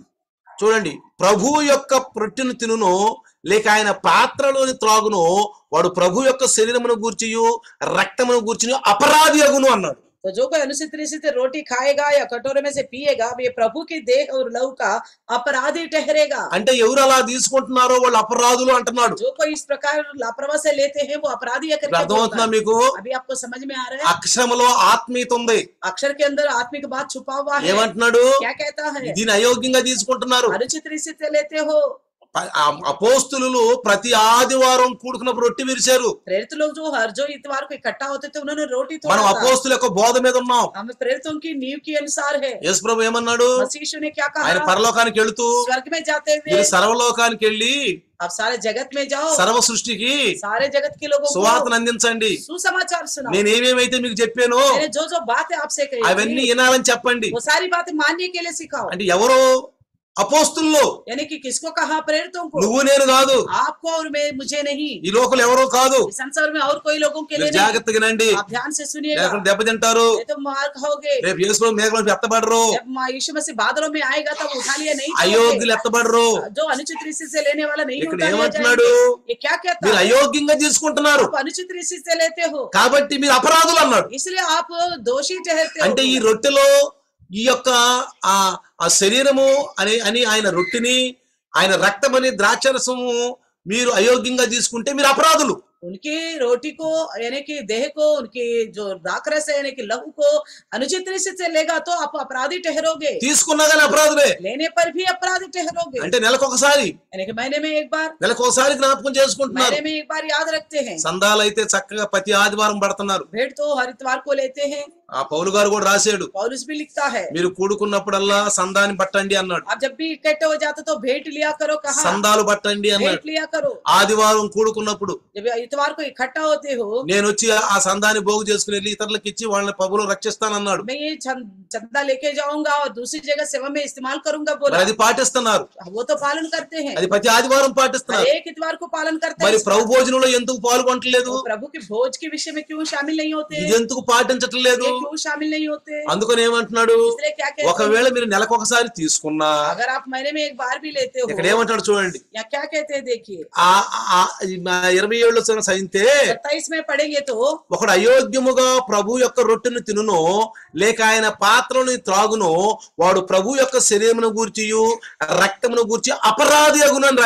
చూడండి ప్రభు యొక్క రొట్టెను తినును లేక ఆయన పాత్రలోని త్రాగును వాడు ప్రభు యొక్క శరీరమును గూర్చియు రక్తమును గూర్చియు అపరాధి అగును అన్నాడు तो जो कोई अनुचित रीति से रोटी खाएगा या कटोरे में से पिएगा वे प्रभु के देह और लहू का अपराधी ठहरेगा అంటే ఎవరు అలా తీసుకుంటున్నారో వాళ్ళు అపరాధులు అంటున్నాడు जो कोई इस प्रकार लापरवाही से लेते हैं वो अपराधी है ఇప్పుడు करके అర్థమవుతుందా बोलता है। మీకు अभी आपको समझ में आ रहा है అక్షరములో ఆత్మీయత ఉంది अक्षर के अंदर आत्मिक बात छुपा हुआ है ఏమంటున్నాడు क्या कहता है దీని అయోగ్యంగా తీసుకుంటున్నారు अनुचित रीति से लेते हो ప- ఆ అపోస్తులు ప్రతి ఆదివారం కూడుకున్నప్పుడు రొట్టె విరిచారు प्रेरित लोग जो हर जो इतवार को इकट्ठा होते थे उन्होंने रोटी మనం तोड़ा था అపోస్తుల యొక్క బోధ మీద ఉన్నాం हमें प्रेरितों की नींव के अनुसार है యేసు ప్రభు ఏమన్నాడు मसीह यीशु ने क्या ఆయన कहा పరలోకానికి వెళుతూ स्वर्ग में जाते हुए మీరు సర్వలోకానికి వెళ్ళి आप सारे जगत में जाओ సర్వ సృష్టికి सारे जगत के लोगों को సువార్తను అందించండి सुसमाचार सुनाओ నేను ఏమేమైతే మీకు చెప్పానో मैंने जो जो बातें आपसे అవన్నీ कही వినాలని చెప్పండి वो सारी बातें मानने के लिए सिखाओ అంటే ఎవరో అపోస్తుల్లో यानी कि किसको कहा प्रेरितों को నువ్వు నేను కాదు आपको और मैं मुझे नहीं ఈ లోకలు ఎవరో కాదు इस संसार में और कोई लोगों के लिए మీరు नहीं జాగ్రత్తగా నండి आप ध्यान से सुनिएगा లేకుంటే దెబ్బతింటారు नहीं तो मार खाओगे రేపు యేసు ప్రభు మేఘలను ఎత్తబడరు जब माँ यीशु मसीह बादलों में आएगा तब उठा लिया नहीं అయోగ్యులు छोड़ोगे। ఎత్తబడరు जो अनुचित रीति से लेने वाला नहीं ఇక్కడ उठा लिया ఏమంటున్నాడు जाएंगे। ये क्या कहता మీరు है అయోగ్యంగా తీసుకుంటున్నారు आप अनुचित रीति से लेते हो కాబట్టి మీరు అపరాధులు అన్నాడు इसलिए आप दोषी ठहरते అంటే ఈ हो రొట్టెలో ఈ యొక్క ఆ ఆ శరీరము అని అని ఆయన రొట్టెని ఆయన రక్తమని ద్రాక్షరసము మీరు అయోగ్యంగా తీసుకుంటే మీరు అపరాధులు उनकी रोटी को यानी कि देह को उनकी जो दाखरस है यानी कि लहू को अनुचित रीति से लेगा तो आप अपराधी ठहरोगे తీసుకున్నా కానీ అపరాధులే लेने पर भी अपराधी ठहरोगे అంటే నెలకొకసారి यानी कि महीने में एक बार నెలకొకసారి జ్ఞాపకం చేసుకుంటున్నారు महीने में एक बार याद रखते हैं సందాలు అయితే చక్కగా ప్రతి ఆదివారం పడుతున్నారు भेंट तो हर इतवार को लेते हैं ఆ పౌలు గారు కూడా రాశాడు पौलुस भी लिखता है మీరు కూడుకున్నప్పుడల్లా సందాన్ని పట్టండి అన్నాడు आप जब भी इकट्ठे हो जाते तो भेंट लिया करो कहा సందాలు పట్టండి అన్నాడు भेंट लिया करो ఆదివారం కూడుకున్నప్పుడు जब इतवार को इकट्ठा होते हो నేను వచ్చి ఆ సందాన్ని పోగు చేసుకుని వెళ్ళి ఇతరులకు ఇచ్చి వాళ్ళని పబ్బులో రక్షిస్తానన్నాడు मैं ये चंद- चंदा लेके जाऊंगा और दूसरी जगह सेवा में इस्तेमाल करूंगा మరి बोला అది పాటిస్తున్నారు वो तो पालन करते हैं అది ప్రతి ఆదివారం हर పాటిస్తున్నారు एक इतवार को पालन करते हैं మరి इसका। ప్రభు భోజనంలో ఎందుకు పాల్గొనట్లేదు वो प्रभु के भोज के विषय में क्यों शामिल नहीं होते ఇది ఎందుకు పాటించటం లేదు ये क्यों शामिल नहीं होते అందుకని ఏమంటున్నాడు इसलिए क्या कहते ఒకవేళ हैं మీరు నెలకు ఒకసారి తీసుకున్నా अगर आप महीने में एक बार भी लेते ఇక్కడ हो ఏమంటాడు చూడండి या क्या कहते हैं देखिए ఆ ఆ ఈ మా ఇరవై ఏళ్ళు సైతే सत्ताईस में पढ़ेंगे तो ఒకడు అయోగ్యముగా ప్రభు యొక్క రొట్టెను తినును లేక ఆయన పాత్రను త్రాగును వాడు ప్రభు యొక్క శరీరమును గూర్చియు రక్తమును గూర్చి అపరాధి అగునని రాయబడింది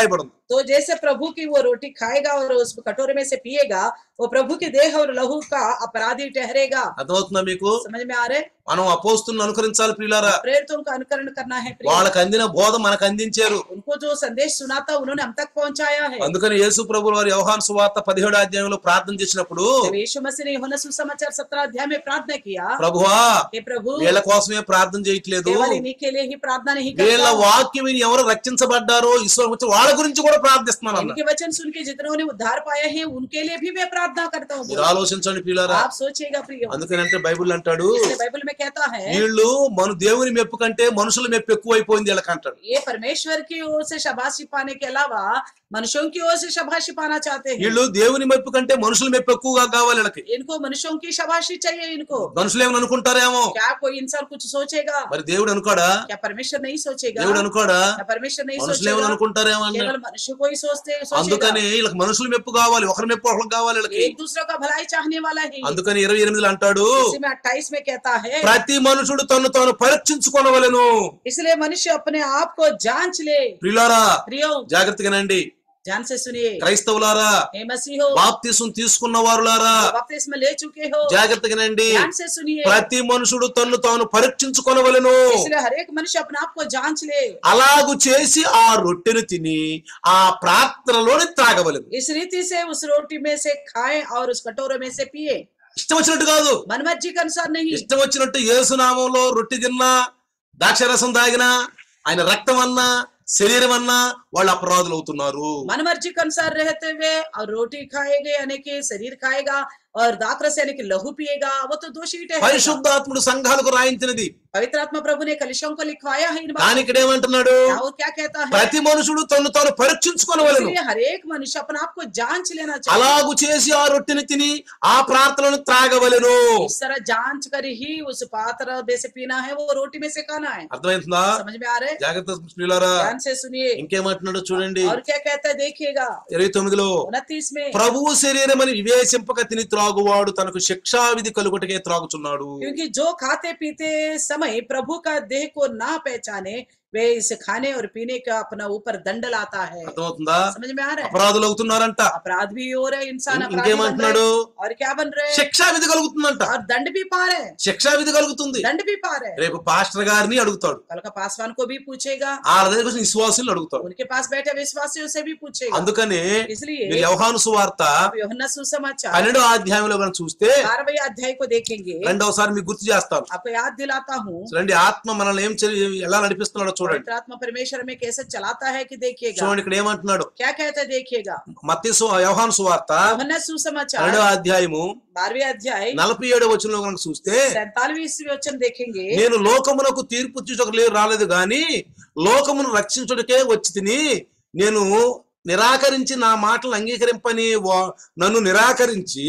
तो जैसे प्रभु की वो रोटी खाएगा और उस कटोरे में से पिएगा वो प्रभु की देह और लहू का अपराधी ठहरेगा అర్థమవుతుందా మీకు समझ में आ रहे మనం అపోస్తులను అనుకరించాలి ప్రియులారా प्रेरितों का अनुकरण करना है प्रिय। వాళ్ళకి అందిన బోధ మనకు అందించారు उनको जो संदेश सुना था उन्होंने हम तक पहुंचाया है అందుకని యేసు ప్రభుల వారి వ్యవహాన్ సువార్త పదిహేడు అధ్యాయంలో ప్రార్థన చేసినప్పుడు जब यीशु मसीह ने यूहन्ना सुसमाचार सत्रह अध्याय में प्रार्थना किया ప్రభువా हे प्रभु వీళ్ళ కోసమే ప్రార్థన చేయట్లేదు केवल इन्हीं के लिए ही प्रार्थना नहीं వీళ్ళ करता వాక్యం విని ఎవరు రక్షించబడ్డారో ఈశ్వరం వచ్చి వాళ్ళ గురించి కూడా ప్రార్థిస్తున్నాను అన్న इनके वचन सुन के जितनों ने उद्धार पाया है उनके लिए भी मैं प्रार्थना करता हूँ మీరు ఆలోచించండి ప్రియులారా आप सोचिएगा प्रिय అందుకనంటే బైబిల్ అంటాడు इसलिए बाइबल में कहता है వీళ్ళు మన దేవుని మెప్పు కంటే మనుషుల మెప్పు ఎక్కువైపోయింది వీళ్ళకి అంటాడు ये परमेश्वर की ओर से शाबाशी पाने के अलावा मनुष्यों की ओर से शाबाशी पाना चाहते हैं వీళ్ళు దేవుని మెప్పు కంటే మనుషుల మెప్పు ఎక్కువగా కావాలి వీళ్ళకి इनको मनुष्यों की शाबाशी चाहिए इनको మనుషులు ఏమని అనుకుంటారేమో क्या कोई इंसान कुछ सोचेगा మరి దేవుడు అనుకోడా क्या परमेश्वर नहीं सोचेगा దేవుడు అనుకోడా क्या परमेश्वर नहीं మనుషులు ఏమని सोचेगा అనుకుంటారేమో అన్నాడు केवल मनुष्य को ही सोचते सोचेगा అందుకని వీళ్ళకి మనుషుల మెప్పు కావాలి ఒకరి మెప్పు ఒకరికి కావాలి వీళ్ళకి एक दूसरे का भलाई चाहने वाला है అందుకని ఇరవై ఎనిమిదిలో అంటాడు इसी में अट्ठाईस में कहता है ప్రతి మనుషుడు తను తాను పరీక్షించుకొనవలెను इसलिए मनुष्य अपने आप को जांच ले ప్రియులారా प्रियो జాగ్రత్తగానండి ध्यान से सुनिए క్రైస్తవులారా हे मसीह हो బాప్తీసం తీసుకున్న వారులారా बपतिस्मा ले चुके हो జాగ్రత్తగానండి ध्यान से सुनिए ప్రతి మనుషుడు తన్ను తాను పరీక్షించుకొనవలెను इसलिए हर एक मनुष्य अपने आप को जांच ले అలాగు చేసి ఆ రొట్టెను తిని ఆ ప్రార్థనలోని త్రాగవలెను इस रीति से उस रोटी में से खाए और उस कटोरे में से पिए ఇష్టం వచ్చినట్టు కాదు मनमर्जी के अनुसार नहीं ఇష్టం వచ్చినట్టు యేసునామంలో రొట్టె తిన్నా ద్రాక్షరసం తాగినా ఆయన రక్తం అన్నా శరీరం అన్నా వాళ్ళు అపరాధులు అవుతున్నారు मनमर्जी के अनुसार रहते हुए और रोटी खाएंगे यानी कि शरीर खाएगा और दाकरस यानी कि लहू पिएगा वो तो दोषी ठहरेगा పరిశుద్ధాత్ముడు సంఘాలకు రాయించినది पवित्र आत्मा प्रभु ने कलिशों को लिखवाया है इन కానీ बातों ఇక్కడ ఏమంటున్నాడు को। और क्या कहता है ప్రతి మనుషుడు తను తాను పరీక్షించుకొనవలెను इसलिए हर एक मनुष्य अपने आप को जांच लेना चाहिए అలాగు చేసి ఆ రొట్టెని తిని ఆ ప్రార్థనను త్రాగవలెను इस तरह जांच कर ही उस पात्र में से पीना है वो रोटी में से खाना है అర్థమవుతుందా समझ में आ रहे हैं? జాగ్రత్త ప్రియులారా ध्यान से सुनिए ఇంకేమంటున్నాడు చూడండి और क्या कहता है देखिएगा ఇరవై తొమ్మిదిలో उनतीस में ప్రభువు శరీరం అని వివేచింపక తిని త్రాగువాడు తనకు శిక్షావిధి కలుగుటకే త్రాగుచున్నాడు क्योंकि जो खाते पीते समय प्रभु का देह को ना पहचाने वे इस खाने और पीने का अपना ऊपर दंड लाता है అర్థమవుతుందా समझ में आ रहा है అపరాధులు అవుతున్నారంట अपराध भी हो रहे इंसान ఇం- अपराधी बन रहे ఇంకేమంటున్నాడు और क्या बन रहे हैं? శిక్షావిధి కలుగుతుందంట और दंड भी पा रहे हैं శిక్షావిధి కలుగుతుంది दंड भी पा रहे हैं రేపు పాస్టర్ గారిని అడుగుతాడు कल का पासवान को भी पूछेगा ఆ దగ్గర వచ్చిన విశ్వాసులు అడుగుతాడు उनके पास बैठे विश्वासियों से भी पूछेगा అందుకని इसलिए మీరు వ్యవహాను సువార్త आप यूहन्ना सुसमाचार పన్నెండో అధ్యాయంలో మనం చూస్తే बारहवें अध्याय को देखेंगे రెండవసారి మీకు గుర్తు చేస్తాను आपको याद दिलाता हूँ రండి ఆత్మ మనల్ని ఏం చే- ఎలా నడిపిస్తున్నాడో చూడండి पवित्र आत्मा परमेश्वर में कैसे चलाता है कि देखिएगा చూడండి ఇక్కడ ఏమంటున్నాడు क्या कहता है देखिएगा మత్తి వ్యవహాను సువార్త यूहन्ना सुसमाचार రెండో అధ్యాయము बारहवें अध्याय నలభై ఏడో వచనంలో కనుక చూస్తే सैतालीसवीं वचन देखेंगे నేను లోకమునకు తీర్పు తీర్చుటకు లేదు రాలేదు గాని లోకమును రక్షించుటకే వచ్చి తిని నేను నిరాకరించి నా మాటలు అంగీకరింపని వా- నన్ను నిరాకరించి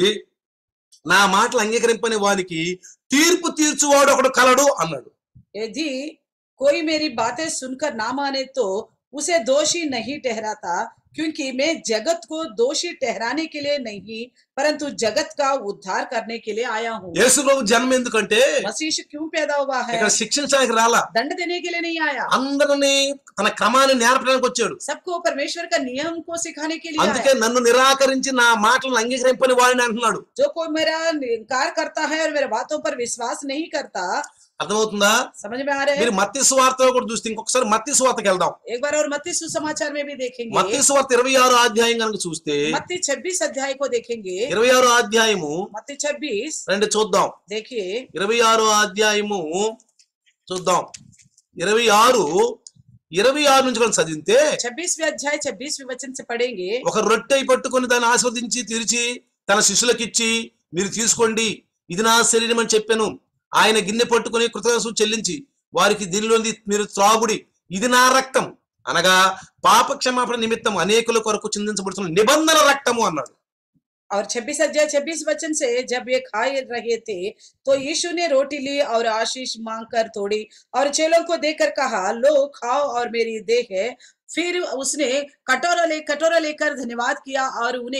నా మాటలు అంగీకరింపని వానికి తీర్పు తీర్చువాడు ఒకడు కలడు అన్నాడు यदि कोई मेरी बातें सुनकर ना माने तो उसे दोषी नहीं ठहराता क्योंकि मैं जगत को दोषी ठहराने के लिए नहीं परंतु जगत का उद्धार करने के लिए आया हूँ యేసు ప్రభు జన్మ ఎందుకంటే मसीह क्यों पैदा हुआ है ఇక్కడ శిక్షించడానికి రాలా दंड देने के लिए नहीं आया అందరిని తన క్రమాన్ని నేర్పడానికి వచ్చాడు सबको परमेश्वर का नियम को सिखाने के लिए అందుకే आया నన్ను నిరాకరించి నా మాటలను అంగీకరింపని వాడిని అంటున్నాడు जो कोई मेरा इनकार करता है और मेरे बातों पर विश्वास नहीं करता అర్థమవుతుందా समझ में आ रहे మీరు हैं మత్తి సువార్తలో కూడా చూస్తే ఇంకొకసారి మత్తి సువార్తకి వెళ్దాం एक बार और मत्ती सुसमाचार में भी देखेंगे మత్తి సువార్త ఇరవై ఆరో అధ్యాయం కనుక చూస్తే मत्ती छब्बीस अध्याय को देखेंगे ఇరవై ఆరో అధ్యాయము मत्ती छब्बीस రండి చూద్దాం देखिए ఇరవై ఆరో అధ్యాయము చూద్దాం ఇరవై ఆరు ఇరవై ఆరు నుంచి కనుక చదివితే छब्बीसवें अध्याय छब्बीसवें वचन से पढ़ेंगे ఒక రొట్టె పట్టుకొని దాన్ని ఆస్వాదించి తెరిచి తన శిష్యులకిచ్చి మీరు తీసుకోండి ఇది నా శరీరం అని చెప్పాను ఆయన గిన్నె పట్టుకొని కృతజ్ఞత చెల్లించి వారికి దీనిలోని మీరు త్రాగుడి ఇది నా రక్తం అనగా పాప క్షమాపణ నిమిత్తం అనేకుల కొరకు చిందించబడుతున్న నిబంధన రక్తము అన్నాడు और छब्बीस अध्याय छब्बीस वचन से जब ये खा रहे थे तो यीशु ने रोटी ली और आशीष मांगकर तोड़ी और चेलों को देकर कहा लो खाओ और मेरी देह है फिर उसने कटोरा ले कटोरा लेकर धन्यवाद किया और उन्हें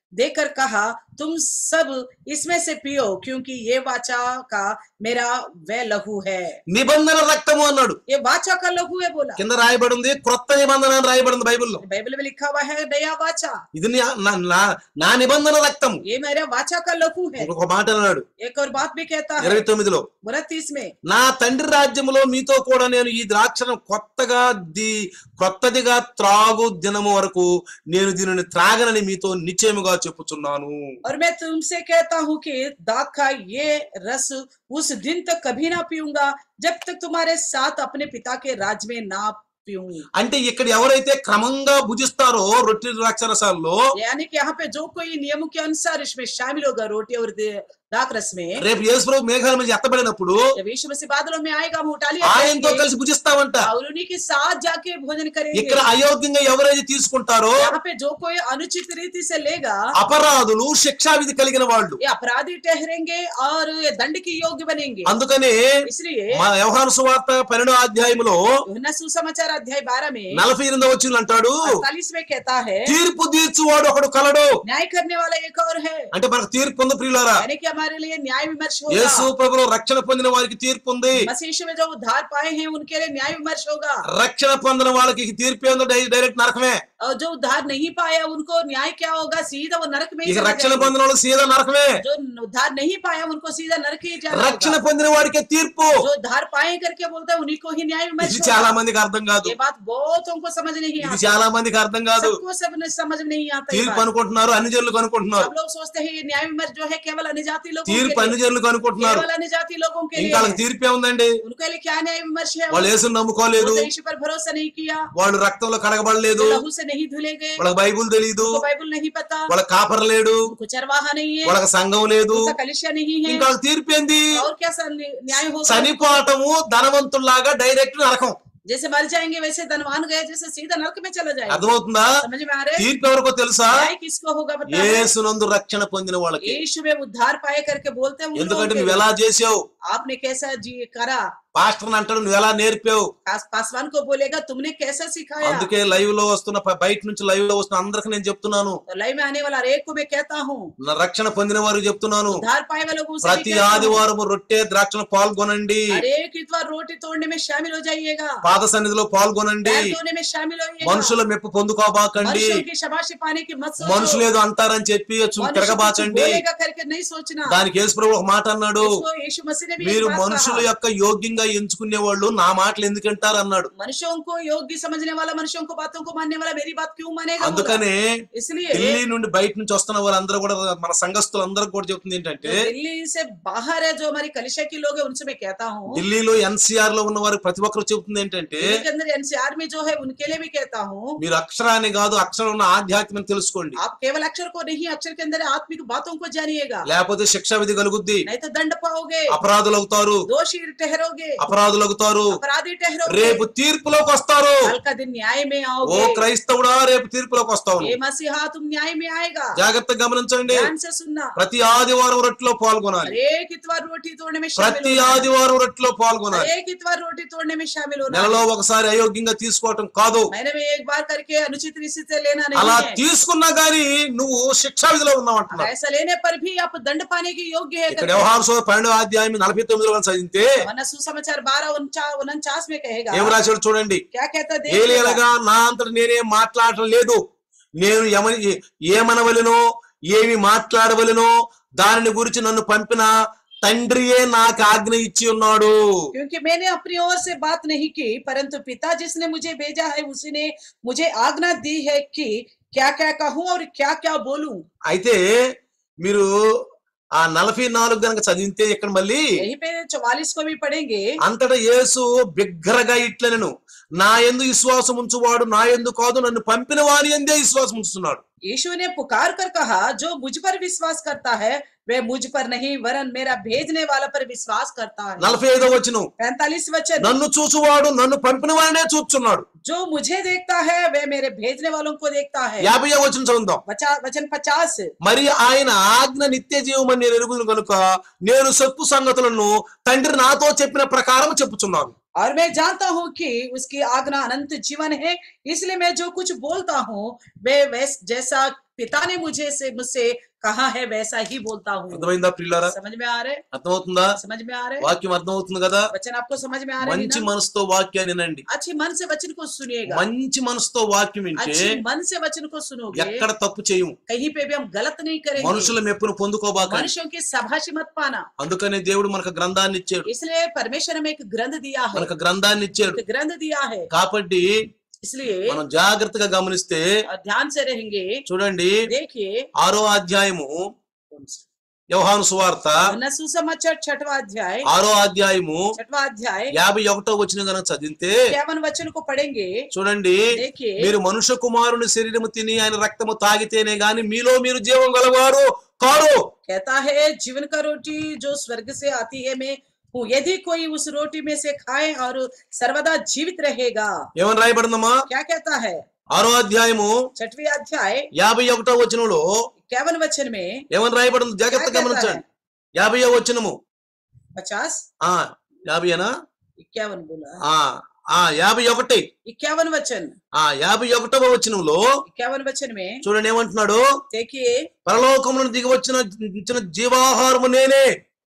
देकर कहा तुम सब इसमें से पियो क्योंकि ये वाचा का मेरा वह लहू है నిబంధన రక్తము అన్నాడు ये वाचा का लहू है बोला కింద రాయబడి ఉంది క్రొత్త నిబంధన అని రాయబడింది బైబిల్లో बाइबल में लिखा हुआ है नया वाचा ఇది నా- నా- నా- నా నిబంధన రక్తం ये मेरा वाचा का लहू है ఒక మాట అన్నాడు एक और बात भी कहता है ఇరవై తొమ్మిదిలో उनतीस में నా తండ్రి రాజ్యములో మీతో కూడా నేను ఈ ద్రాక్షను కొత్తగా ది కొత్తదిగా త్రాగు దినము వరకు నేను దీనిని త్రాగనని మీతో నిశ్చయముగా చెప్పుచున్నాను और मैं तुमसे कहता हूँ कि दाग का ये रस उस दिन तक कभी ना पीऊंगा जब तक तुम्हारे साथ अपने पिता के राज में ना पीऊं అంటే ఇక్కడ ఎవరైతే క్రమంగా భుజిస్తారో రొట్టె ద్రాక్ష రసాల్లో यानी कि यहाँ पे जो कोई नियमों के अनुसार इसमें शामिल होगा रोटी और दे- दाक रस में రేపు యేసుప్రభు మేఘాల మీద ఎత్తబడినప్పుడు जब यीशु मसीह बादलों में आएगा हम उठा लिया ఆయనతో जाएंगे కలిసి భుజిస్తామంట और उन्हीं के साथ जाके भोजन करेंगे ఇక్కడ అయోగ్యంగా ఎవరైతే తీసుకుంటారో यहाँ पे जो कोई अनुचित रीति से लेगा అపరాధులు శిక్షావిధి కలిగిన వాళ్ళు ये अपराधी ठहरेंगे और ये दंड की योग्य बनेंगे అందుకనే इसलिए మన వ్యవహార సువార్త పన్నెండో అధ్యాయంలో यूहन्ना सुसमाचार अध्याय बारह में నలభై ఎనిమిదో వచ్చింది అంటాడు अड़तालीस में कहता है తీర్పు తీర్చువాడు ఒకడు కలడు न्याय करने वाला एक और है అంటే మనకు తీర్పు ఉంది ప్రియులారా यानी कि हमारे लिए न्याय विमर्श యేసు होगा ప్రభులో రక్షణ పొందిన వారికి తీర్పు ఉంది मसीह यीशु में जो उद्धार पाए हैं उनके लिए न्याय विमर्श होगा రక్షణ పొందిన వాళ్ళకి తీర్పు ఏందో డై- డైరెక్ట్ నరకమే और जो उद्धार नहीं पाया उनको न्याय क्या होगा सीधा वो नरक में ही ఇక चला రక్షణ जाएगा। పొందిన వాళ్ళు సీదా నరకమే जो उद्धार नहीं पाया उनको सीधा नरक ही जाना రక్షణ होगा। పొందిన వాడికే తీర్పు जो उद्धार पाए करके बोलते हैं उन्हीं को ही न्याय विमर्श ఇది होगा। చాలా మందికి అర్థం కాదు ये बात बहुतों को समझ नहीं ఇది आता చాలా మందికి అర్థం కాదు सबको सब समझ में नहीं आता ये తీర్పు बात। అనుకుంటున్నారు అన్ని జనులకు అనుకుంటున్నారు सब लोग सोचते हैं ये न्याय विमर्श जो है केवल अन्यजाति लोगों తీర్పు के అన్ని लिए జనులకు అనుకుంటున్నారు केवल अन्यजाति लोगों के लिए ఇంకా వాళ్ళకి है। తీర్పు ఏముందండి उनके लिए क्या न्याय विमर्श है వాళ్ళు యేసుని నమ్ముకోలేదు वो तो यीशु पर भरोसा नहीं किया వాళ్ళు రక్తంలో కడగబడలేదు वो लहू से नहीं धुले गए వాళ్ళకి బైబుల్ తెలీదు उनको बाइबल नहीं पता వాళ్ళకి కాపర్ లేడు उनको चरवाहा नहीं है వాళ్ళకి సంఘం లేదు उनका कलिशा नहीं है ఇంకా వాళ్ళకి తీర్పు ఏంది और क्या सा- न्याय होगा చనిపోవటము ధనవంతుల్లాగా డైరెక్ట్ నరకం जैसे मर जाएंगे वैसे धनवान गए जैसे सीधा नरक में चला जाएगा అర్థమవుతుందా समझ में आ रहे हैं? తీర్పు ఎవరికో తెలుసా न्याय किसको होगा बता रहे हैं? యేసునందు రక్షణ పొందిన వాళ్ళకి यीशु में उद्धार पाए करके बोलते हैं उन लोगों ఎందుకంటే के నువ్వు ఎలా చేసావు लिए। आपने कैसा जी करा పాస్టర్ అంటాడు నువ్వు ఎలా నేర్పావు पास- पासवान को बोलेगा तुमने कैसा सिखाया అందుకే లైవ్ లో వస్తున్న ప- బయట నుంచి లైవ్ లో వస్తున్న అందరికి నేను చెప్తున్నాను तो लाइव में आने वाला हर एक को मैं कहता हूँ నా రక్షణ పొందిన వారికి చెప్తున్నాను उद्धार पाए वाले लोगों से भी ప్రతి कहता हूँ, ఆదివారం రొట్టె ద్రాక్షను పాల్గొనండి हर एक इतवार रोटी तोड़ने में शामिल हो जाइएगा పాద సన్నిధిలో పాల్గొనండి पैर धोने में शामिल होइएगा మనుషుల మెప్పు పొందుకోబాకండి मनुष्यों की शबाशी पाने की मत सोचो మనుషులు ఏదో అంటారని చెప్పి చు- मनुष्य कुछ తిరగబాకండి बोलेगा करके नहीं सोचना దానికి యేసు ప్రభు ఒక మాట అన్నాడు इसको यीशु मसीह ने भी एक మీరు बात మనుషుల कहा। యొక్క యోగ్యంగా ఎంచుకునే వాళ్ళు నా మాటలు ఎందుకు వింటారు అన్నాడు मनुष्यों को योग्य समझने वाला मनुष्यों को बातों को मानने वाला मेरी बात क्यों मानेगा बोला। అందుకనే इसलिए ఢిల్లీ నుండి బయట నుంచి వస్తున్న వారందరూ కూడా మన సంఘస్థులు అందరూ కూడా చెప్తుంది ఏంటంటే जो दिल्ली से बाहर है जो हमारी कलिशा के लोग हैं उनसे मैं कहता हूँ ఢిల్లీలో ఎన్సీఆర్ లో ఉన్న వారు ప్రతి ఒక్కరు చెబుతుంది ఏంటంటే दिल्ली के अंदर एनसीआर में जो है उनके लिए भी कहता हूँ మీరు అక్షరాన్ని కాదు అక్షరం ఉన్న ఆధ్యాత్మికం తెలుసుకోండి आप केवल अक्षर को नहीं अक्षर के अंदर आत्मिक बातों को जानिएगा లేకపోతే శిక్షా విధి కలుగుద్ది नहीं तो दंड पाओगे అపరాధులు అవుతారు दोषी ठहरोगे అపరాధులు అవుతారు अपराधी ठहरोगे రేపు తీర్పులోకి వస్తారు कल का दिन न्याय में ఓ आओगे క్రైస్తవుడా రేపు తీర్పులోకి వస్తావు ये मसीहा तुम न्याय में आएगा జాగ్రత్తగా గమనించండి ध्यान से सुनना ప్రతి ఆదివారం రొట్టెలో పాల్గొనాలి हरेक इतवार रोटी तोड़ने में शामिल ప్రతి होना है। ఆదివారం రొట్టెలో పాల్గొనాలి हरेक इतवार रोटी तोड़ने में शामिल होना నెలలో है। ఒకసారి అయోగ్యంగా తీసుకోవటం కాదు मैंने भी एक बार करके अनुचित रीति से लेना అలా नहीं है తీసుకున్నా గానీ నువ్వు శిక్షా విధిలో ఉన్నావు अब అంటున్నారు ऐसा लेने पर भी आप दंड पाने की योग्य है ఇక్కడ करके। వ్యవహార సోద పన్నెండో అధ్యాయం నలభై తొమ్మిదిలో మనం చదివితే वरना सुसमाचार बारह उनचा उनचास में कहेगा ఏం రాశాడు చూడండి क्या कहता देख ఏలియనగా నా అంతట నేనేం మాట్లాడటం లేదు నేను ఎమని ఏమనవలెనో ఏమి మాట్లాడవలెనో దానిని గురించి నన్ను పంపిన తండ్రియే నాకు ఆజ్ఞ ఇచ్చి ఉన్నాడు क्योंकि मैंने अपनी ओर से बात नहीं की परंतु पिता जिसने मुझे भेजा है उसी ने मुझे आज्ञा दी है कि क्या क्या कहूं और क्या क्या बोलूं అయితే మీరు ఆ నలభై నాలుగు గనక చదివితే ఇక్కడ మళ్ళీ यहीं पे चौवालीस को भी पढ़ेंगे అంతటా యేసు బిగ్గరగా ఇట్లనెను నా ఎందు విశ్వాసం ఉంచువాడు నా ఎందు కాదు నన్ను పంపిన వారి ఎందే విశ్వాసం ఉంచుతున్నాడు यीशु ने पुकार कर कहा जो मुझ पर विश्वास करता है वह मुझ पर नहीं वरन मेरा भेजने वाला पर विश्वास करता है నలభై ఐదో వచ్చిన पैंतालीस वचन నన్ను చూచువాడు నన్ను పంపిన వాడినే చూస్తున్నాడు जो मुझे देखता है वह मेरे भेजने वालों को देखता है యాభై వచ్చిన చదువుదాం वचा- वचन पचास మరి ఆయన ఆజ్ఞ నిత్య జీవమని నేను ఎరుగుదును కనుక నేను సత్తు సంగతులను తండ్రి నాతో చెప్పిన ప్రకారం చెప్పుచున్నాను और मैं जानता हूं कि उसकी आज्ञा अनंत जीवन है इसलिए मैं जो कुछ बोलता हूँ वे वैस जैसा पिता ने मुझे से मुझसे कहा है वैसा ही बोलता हूँ అర్థమైందా ప్రియులారా समझ में आ रहे అర్థమవుతుందా समझ में आ रहे వాక్యం అర్థమవుతుంది కదా वचन आपको समझ में आ रहे हैं మంచి ना? మనసుతో వాక్యాన్ని వినండి अच्छी मन से वचन को सुनिएगा మంచి మనసుతో వాక్యం వింటే अच्छी मन से वचन को सुनोगे ఎక్కడ తప్పు చేయము कहीं पे भी हम गलत नहीं करेंगे మనుషుల మెప్పును పొందుకోబాక मनुष्यों की सभाषी मत पाना అందుకనే దేవుడు మనకు గ్రంథాన్ని ఇచ్చాడు इसलिए परमेश्वर हमें एक ग्रंथ दिया है మనకు గ్రంథాన్ని ఇచ్చాడు एक ग्रंथ दिया है కాబట్టి इसलिए మనం జాగ్రత్తగా గమనిస్తే और ध्यान से रहेंगे చూడండి देखिए ఆరో అధ్యాయము యోహాను సువార్త न सुसमाचार छठवा अध्याय ఆరో అధ్యాయము छठवा अध्याय యాభై ఒకటో వచ్చిన కనుక చదివితే इक्यावन वचन को पढ़ेंगे చూడండి देखिए మీరు మనుష్య కుమారుని శరీరము తిని ఆయన రక్తము తాగితేనే గాని మీలో మీరు జీవం గలవారు కారు कहता है जीवन का रोटी जो स्वर्ग से आती है मैं हूँ यदि कोई उस रोटी में से खाए और सर्वदा जीवित रहेगा ఏమని రాయబడిందమ్మా क्या कहता है ఆరో అధ్యాయము छठवी अध्याय యాభై ఒకటో వచనంలో इक्यावन वचन में ఏమని రాయబడింది क्या జాగ్రత్తగా कहता है గమనించండి యాభై వచనము पचास ఆ యాభైనా इक्यावन बोला ఆ ఆ యాభై ఒకటి इक्यावन वचन ఆ యాభై ఒకటవ వచనంలో इक्यावन वचन में చూడండి ఏమంటున్నాడు देखिए పరలోకములను దిగి వచ్చిన ఇచ్చిన జీవాహారము నేనే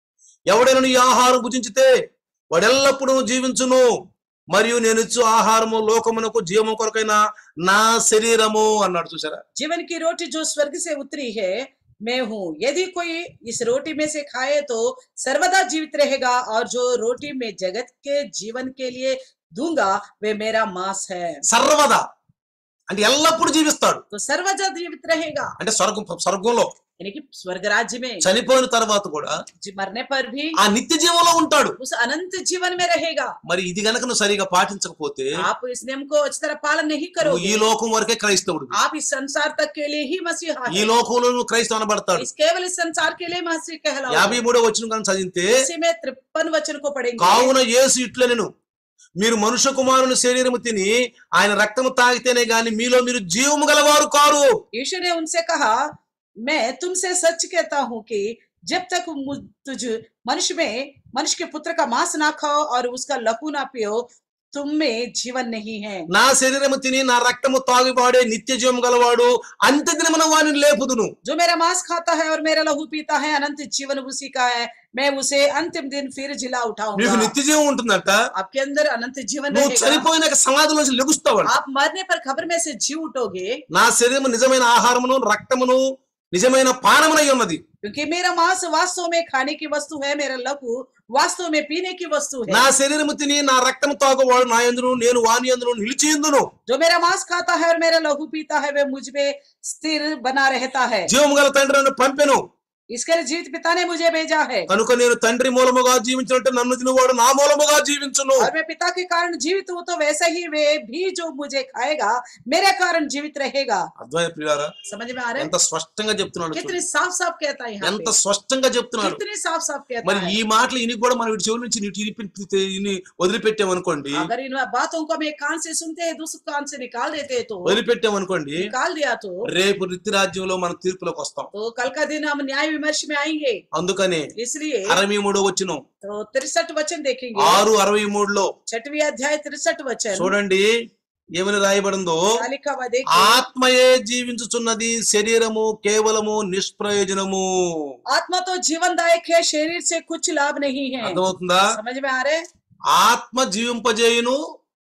ఎవడైనా ఈ ఆహారం భుజించితే వాడెల్లప్పుడూ జీవించును మరియు నేను ఇచ్చు ఆహారము లోకమునకు జీవము కొరకైన నా శరీరము అన్నాడు చూసారా जीवन की रोटी जो स्वर्ग से उतरी है मैं हूँ यदि कोई इस रोटी में से खाए तो सर्वदा जीवित रहेगा और जो रोटी मैं जगत के जीवन के लिए दूंगा वे मेरा मांस है సర్వదా అంటే ఎల్లప్పుడూ జీవిస్తాడు तो सर्वदा जीवित रहेगा అంటే స్వర్గం స్వర్గంలో यानी कि स्वर्ग राज्य में చనిపోయిన తర్వాత కూడా जी- मरने पर भी ఆ నిత్య జీవంలో ఉంటాడు उस अनंत जीवन में रहेगा మరి ఇది గనక నువ్వు సరిగా పాటించకపోతే आप इस नियम को अच्छी तरह पालन नहीं నువ్వు ఈ करोगे లోకం వరకే క్రైస్తవుడు आप इस संसार तक के लिए ही मसीहा ఈ है లోకంలో నువ్వు క్రైస్తవ అనబడతాడు इस केवल इस संसार के लिए मसीह कहलाओगे యాభై మూడో వచ్చిన కానీ చదివితే इसी में तिरपन वचन को पढ़ेंगे కావున యేసు ఇట్ల నేను మీరు మనుష్య కుమారుని శరీరము తిని ఆయన రక్తము తాగితేనే గాని మీలో మీరు జీవము గలవారు కారు यीशु ने उनसे कहा मैं तुमसे सच कहता हूँ कि जब तक मुझ- तुझ मनुष्य में मनुष्य के पुत्र का मांस ना खाओ और उसका लहू ना पियो तुम में जीवन नहीं है నా శరీరము తిని నా రక్తము తాగివాడే నిత్య జీవము గలవాడు అంత్య దినమున వాని లేపుదును जो मेरा मांस खाता है और मेरा लहू पीता है अनंत जीवन उसी का है मैं उसे अंतिम दिन फिर जिला మీకు उठाऊंगा నిత్య జీవం ఉంటుందంట आपके अंदर अनंत जीवन నువ్వు रहेगा చనిపోయినాక సమాధి నుంచి లెగుస్తావంట आप मरने पर खबर में से जी उठोगे నా శరీరము నిజమైన ఆహారమును రక్తమును నిజమైన పానమునై ఉన్నది क्योंकि मेरा मांस वास्तव में खाने की वस्तु है मेरा लहू वास्तव में पीने की वस्तु है నా శరీరము తిని నా రక్తము తాగువాడు నా ఎందును నేను వాని ఎందును నిలిచి ఎందును जो मेरा मांस खाता है और मेरा लहू पीता है वह मुझ में स्थिर बना रहता है జీవము గల తండ్రి నన్ను పంపెను इसके लिए जीवित पिता ने मुझे भेजा है కనుక నేను తండ్రి మూలముగా జీవించినట్టు నన్ను తినవాడు నా మూలముగా జీవించును और मैं पिता के कारण जीवित हूँ तो वैसे ही वे भी जो मुझे खाएगा मेरे कारण जीवित रहेगा అర్థమైన ప్రియారా समझ में आ रहे ఎంత స్పష్టంగా చెప్తున్నాడు कितनी చూడు. साफ साफ कहता है यहाँ ఎంత पे స్పష్టంగా చెప్తున్నాడు कितनी साफ साफ कहता మరి है ఈ మాటలు ఇని కూడా మనం ఇటు చెవుల నుంచి ఇటు ఇరిపి- ఇని వదిలిపెట్టామనుకోండి अगर इन बातों को हम एक कान से सुनते हैं दूसरे कान से निकाल देते हैं तो వదిలిపెట్టామనుకోండి निकाल दिया तो రేపు నిత్య రాజ్యంలో మనం తీర్పులోకి వస్తాం तो कल का दिन हम न्याय विमर्श में आएंगे అందుకనే इसलिए అరవై మూడో వచ్చిన तो तिरसठ वचन देखेंगे ఆరు అరవై మూడులో छठवीं अध्याय तिरसठ वचन చూడండి ఏమని రాయబడిందో क्या लिखा हुआ देखिए ఆత్మయే జీవించుచున్నది శరీరము కేవలము నిష్ప్రయోజనము आत्मा तो जीवनदायक है शरीर से कुछ लाभ नहीं है అర్థమవుతుందా समझ में आ रहे हैं? ఆత్మ జీవింపజేయును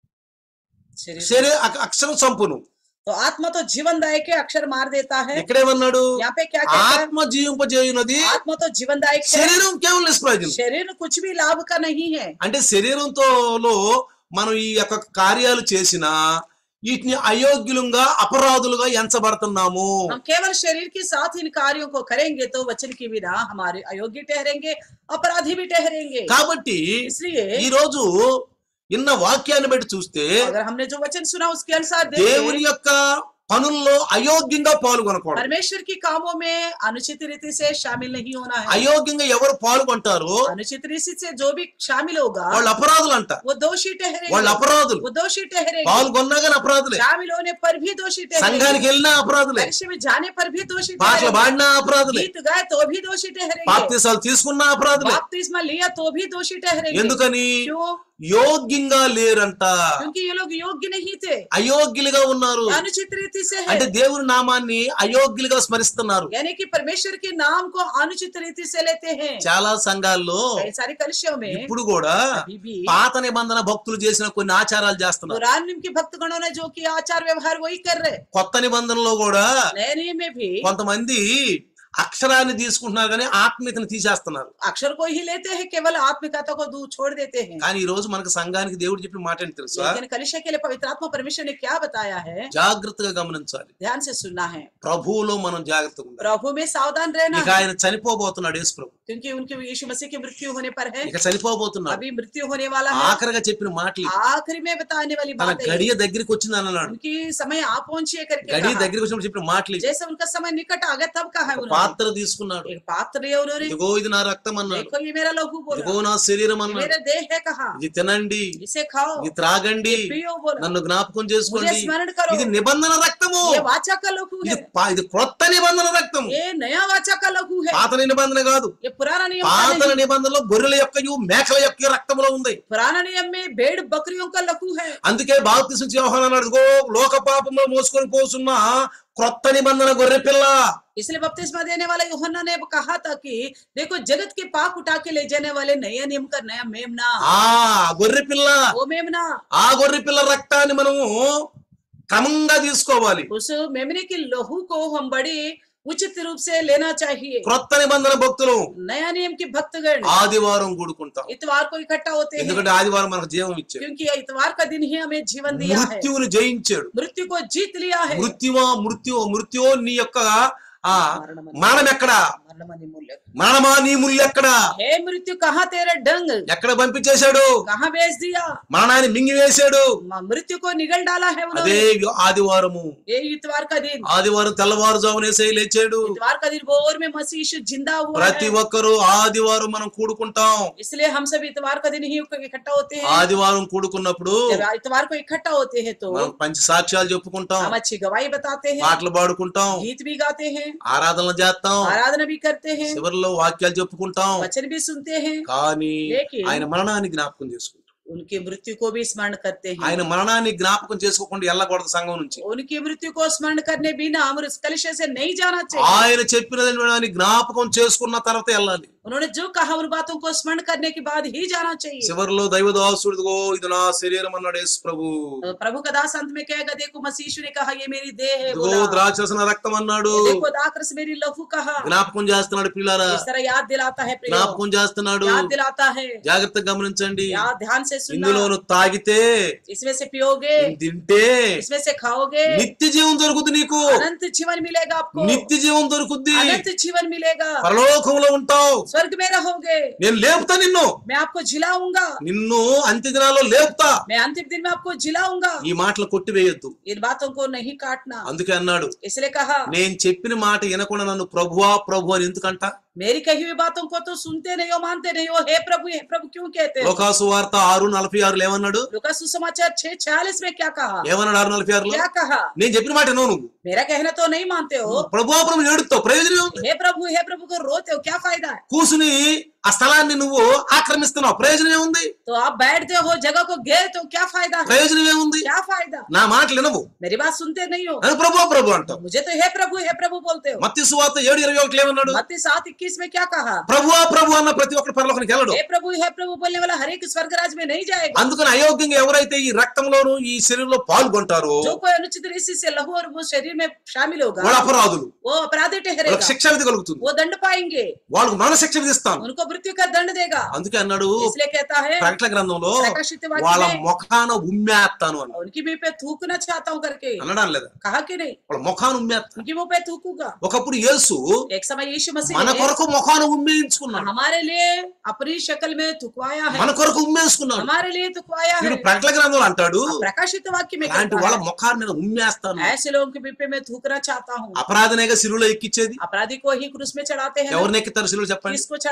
शरीर శరీర అక్ష- అక్షరం చంపును तो आत्मा तो जीवनदायक है अक्षर मार देता है ఇక్కడేమన్నాడు यहाँ पे क्या कहता है ఆత్మ జీవింపజేయునది आत्मा तो जीवनदायक है శరీరం కేవలం నిష్ప్రయోజనం शरीर कुछ भी लाभ का नहीं है అంటే శరీరంతో లో మనం ఈ యొక్క కార్యాలు చేసినా వీటిని అయోగ్యులుగా అపరాధులుగా ఎంచబడుతున్నాము हम केवल शरीर के साथ इन कार्यों को करेंगे तो वचन की बिना हमारे अयोग्य ठहरेंगे अपराधी भी ठहरेंगे కాబట్టి इसलिए ఈ రోజు ఇన్న వాక్యాన్ని బట్టి చూస్తే अगर हमने जो वचन सुना उसके अनुसार దేవుని देखें యొక్క పనుల్లో అయోగ్యంగా పాల్గొనకూడదు परमेश्वर की कामों में अनुचित रीति से शामिल नहीं होना है అయోగ్యంగా ఎవరు పాల్గొంటారో अनुचित रीति से जो भी शामिल होगा వాళ్ళు అపరాధులు అంట वो दोषी ठहरेंगे వాళ్ళు అపరాధులు वो दोषी ठहरेंगे పాల్గొన్నా కానీ అపరాధులే शामिल होने पर भी दोषी సంఘానికి ठहरेंगे వెళ్ళినా అపరాధులే भविष्य में जाने पर भी दोषी పాటలు ठहरेंगे పాడినా అపరాధులే गीत गाए तो भी दोषी ठहरेंगे బాప్తీసాలు తీసుకున్నా అపరాధులే बपतिस्मा लिया तो भी दोषी ठहरेंगे ఎందుకని क्यों యోగ్యంగా లేరంట क्योंकि ये लोग योग्य नहीं थे అయోగ్యులుగా ఉన్నారు अनुचित रीति से है అంటే దేవుని నామాన్ని అయోగ్యులుగా స్మరిస్తున్నారు यानी कि परमेश्वर के नाम को अनुचित रीति से लेते हैं చాలా సంఘాల్లో कई सारी कलशियों में ఇప్పుడు కూడా अभी भी పాత నిబంధన భక్తులు చేసిన కొన్ని ఆచారాలు చేస్తున్నారు पुराने नियम के भक्तगणों ने जो कि आचार व्यवहार वही कर रहे కొత్త నిబంధనలో కూడా नए नियम में भी కొంతమంది అక్షరాన్ని తీసుకుంటున్నారు కానీ ఆత్మీయతను తీసేస్తున్నారు अक्षर को ही लेते हैं केवल आत्मिकता को दूर छोड़ देते हैं కానీ ఈ రోజు మనకు సంఘానికి దేవుడు చెప్పిన మాట ఏంటి తెలుసా लेकिन कलिशा के लिए पवित्र आत्मा परमेश्वर ने क्या बताया है జాగ్రత్తగా గమనించాలి ध्यान से सुनना है ప్రభువులో మనం జాగ్రత్తగా ఉండాలి प्रभु में सावधान रहना ఇక है ఆయన చనిపోబోతున్నాడు యేసు ప్రభు क्योंकि उनके यीशु मसीह की मृत्यु होने पर है ఇక చనిపోబోతున్నాడు अभी मृत्यु होने वाला है ఆఖరిగా చెప్పిన మాటలు ఇవి. आखिरी में बताने वाली తన बात है గడియ దగ్గరికి వచ్చిందని అన్నాడు उनकी समय आ पहुंचिए करके గడియ कहा। దగ్గరికి వచ్చినప్పుడు చెప్పిన మాటలు ఇవి. जैसे उनका समय निकट आ गया तब कहा है उन्होंने పాత్ర తీసుకున్నాడు एक पात्र लिया उन्होंने ఇదిగో ఇది నా రక్తం అన్నాడు देखो ये मेरा लहू ఇదిగో बोला నా శరీరం ये అన్నాడు मेरा देह है कहा ఇది తినండి इसे खाओ ఇది త్రాగండి पियो बोला నన్ను జ్ఞాపకం मुझे చేసుకోండి स्मरण करो ఇది నిబంధన రక్తము ये वाचा का लहू ఇది है పా- ఇది క్రొత్త నిబంధన రక్తము ये नया वाचा का लहू है పాత నిబంధన కాదు ये पुराना नियम का పాత नहीं నిబంధనలో గొర్రెల యొక్క మేకల యొక్క రక్తంలో ఉంది पुराना नियम में भेड़ बकरियों का लहू है అందుకే బాప్తిసం వ్యవహారం అన్నాడు "ఇదిగో లోక పాపంలో మోసుకొని పోతున్న క్రొత్త నిబంధన గొర్రె పిల్ల इसलिए बपतिस्मा देने वाला यूहन्ना ने कहा था कि देखो जगत के पाप उठा के ले जाने वाले नया नियम का नया मेमना ఆ గొర్రె పిల్ల वो मेमना ఆ గొర్రె పిల్ల రక్తాన్ని మనము క్రమంగా తీసుకోవాలి उस मेमने के लहू को हम बड़ी उचित रूप से लेना चाहिए క్రొత్త నిబంధన భక్తులు नया नियम के भक्तगण ఆదివారం కూడుకుంటాం इतवार को इकट्ठा होते हैं ఎందుకంటే ఆదివారం మనకు జీవం ఇచ్చాడు क्योंकि इतवार का दिन ही हमें जीवन दिया है మృత్యువుని జయించాడు मृत्यु को जीत लिया है మృత్యువా మృత్యు మృత్యు నీ యొక్క ఆ मरणमनि- మరణం ఎక్కడా मरणमनि मूल्य మరణమా నీ ముళ్ళు ఎక్కడా हे मृत्यु कहाँ तेरा डंग ఎక్కడ పంపించేశాడు कहाँ बेच दिया మరణాన్ని మింగివేశాడు म- मृत्यु को निगल डाला है అదే उन्होंने ఆదివారము ये इतवार का दिन ఆదివారం తెల్లవారుజామున ఏసై లేచాడు इतवार का दिन भोर में मसीह यीशु जिंदा हुआ ప్రతి है ఒక్కరు ఆదివారం మనం కూడుకుంటాం इसलिए हम सब इतवार का दिन ही इकट्ठा होते हैं ఆదివారం కూడుకున్నప్పుడు जब इतवार को इकट्ठा होते हैं तो మనం పంచ సాక్ష్యాలు చెప్పుకుంటాం हम अच्छी गवाही बताते हैं పాటలు పాడుకుంటాం गीत भी गाते हैं ఆరాధనలు చేస్తాం आराधना भी करते हैं చివరిలో వాక్యాలు చెప్పుకుంటాం वचन भी सुनते हैं కానీ లేకిన్ ఆయన మరణాన్ని జ్ఞాపకం చేసుకుంటాం उनकी मृत्यु को भी स्मरण करते हैं ఆయన మరణాన్ని జ్ఞాపకం చేసుకోకుండా వెళ్ళకూడదు సంఘం నుంచి उनकी मृत्यु को स्मरण करने बिना हम उस कलश से नहीं जाना चाहिए ఆయన చెప్పినదాన్ని జ్ఞాపకం చేసుకున్న తర్వాత వెళ్ళాలి उन्होंने जो कहा उन बातों को स्मरण करने के बाद ही जाना चाहिए చివరిలో దైవదాసుడిగో ఇది నా శరీరం అన్నాడు యేసు ప్రభు तो प्रभु का दास अंत में कहेगा देखो मसीह यीशु ने कहा ये मेरी देह है ఇదిగో बोला ద్రాక్షరసన రక్తం అన్నాడు ये देखो दाखरस मेरी लहू कहा జ్ఞాపకం చేస్తున్నాడు పిల్లరా इस तरह याद दिलाता है प्रियो జ్ఞాపకం చేస్తున్నాడు याद दिलाता है జాగ్రత్తగా గమనించండి याद ध्यान से सुनना ఇందులోను తాగితే इसमें से पियोगे తింటే इसमें से खाओगे నిత్య జీవం దొరుకుతుంది నీకు अनंत जीवन मिलेगा आपको నిత్య జీవం దొరుకుద్ది अनंत जीवन मिलेगा పరలోకంలో ఉంటావు स्वर्ग में रहोगे నేను లేపుతా నిన్ను मैं आपको जिलाऊंगा నిన్ను అంత్య దినాల్లో లేపుతా मैं अंतिम दिन में आपको जिलाऊंगा ఈ మాటలు కొట్టివేయొద్దు इन बातों को नहीं काटना అందుకే అన్నాడు इसलिए कहा నేను చెప్పిన మాట వినకుండా నన్ను ప్రభువా ప్రభు అని ఎందుకంట मेरी कही हुई बातों को तो सुनते नहीं हो मानते नहीं हो हे प्रभु हे प्रभु क्यों कहते हो లోకాసు వార్త ఆరు నలభై ఆరులో ఏమన్నాడు लुका सुसमाचार छह छियालीस में क्या कहा ఏమన్నాడు ఆరు నలభై ఆరులో क्या कहा నేను చెప్పిన మాట వినవు నువ్వు मेरा कहना तो नहीं मानते हो ప్రభువా ప్రభు ఏడుతావు ప్రయోజనం ఏముంది? हे प्रभु हे प्रभु को रोते हो क्या फायदा है కూసుని ఆ స్థలాన్ని నువ్వు ఆక్రమిస్తున్నావు ప్రయోజనం ఏముంది तो आप बैठते हो जगह को घेर तो क्या फायदा है ప్రయోజనం ఏముంది क्या फायदा నా మాటలు వినవు मेरी बात सुनते नहीं हो అని ప్రభువా ప్రభు అంటావు मुझे तो हे प्रभु हे प्रभु बोलते हो మత్తి సువార్త ఏడు ఇరవై ఒకటి ఏమన్నాడు मत्ती सात इक्कीस में क्या कहा ప్రభువా ప్రభు అన్న ప్రతి ఒక్కరు పరలోకానికి వెళ్ళడు हे प्रभु हे प्रभु बोलने वाला हर एक स्वर्ग राज में नहीं जाएगा అందుకని అయోగ్యంగా ఎవరైతే ఈ రక్తంలోను ఈ శరీరంలో పాల్గొంటారో जो कोई अनुचित रीति से लहू और वो शरीर में शामिल होगा వాళ్ళ అపరాధులు वो अपराधी వాళ్ళకి ठहरेगा శిక్ష విధి కలుగుతుంది वो दंड पाएंगे వాళ్ళకు మరణ శిక్ష విధిస్తాను उनको मृत्यु का दंड देगा అందుకే అన్నాడు इसलिए कहता है ప్రకటన గ్రంథంలో प्रकाशित వాళ్ళ वाक्य में ముఖాన ఉమ్మేస్తాను అని उनकी मुंह पे थूकना चाहता हूँ करके అనడం లేదా कहा कि नहीं వాళ్ళ ముఖాన ఉమ్మేస్తాను उनकी मुंह पे थूकूंगा ఒకప్పుడు యేసు एक समय यीशु मसीह మన ने కొరకు ముఖాన ఉమ్మేయించుకున్నాడు हमारे लिए अपनी शक्ल में थुकवाया है మన కొరకు ఉమ్మేసుకున్నాడు हमारे लिए थुकवाया है వీడు ప్రకటన గ్రంథంలో అంటాడు प्रकाशित वाक्य में అలాంటి कहता వాళ్ళ है, ముఖాల మీద ఉమ్మేస్తాను ऐसे लोगों के बिप्पे में थूकना चाहता हूँ అపరాధనేగా సిలువలో ఎక్కిచ్చేది अपराधी को ही क्रूस में चढ़ाते हैं ఎవరిని ఎక్కుతారు సిలువ చెప్పండి किसको चढ़ाते बताइए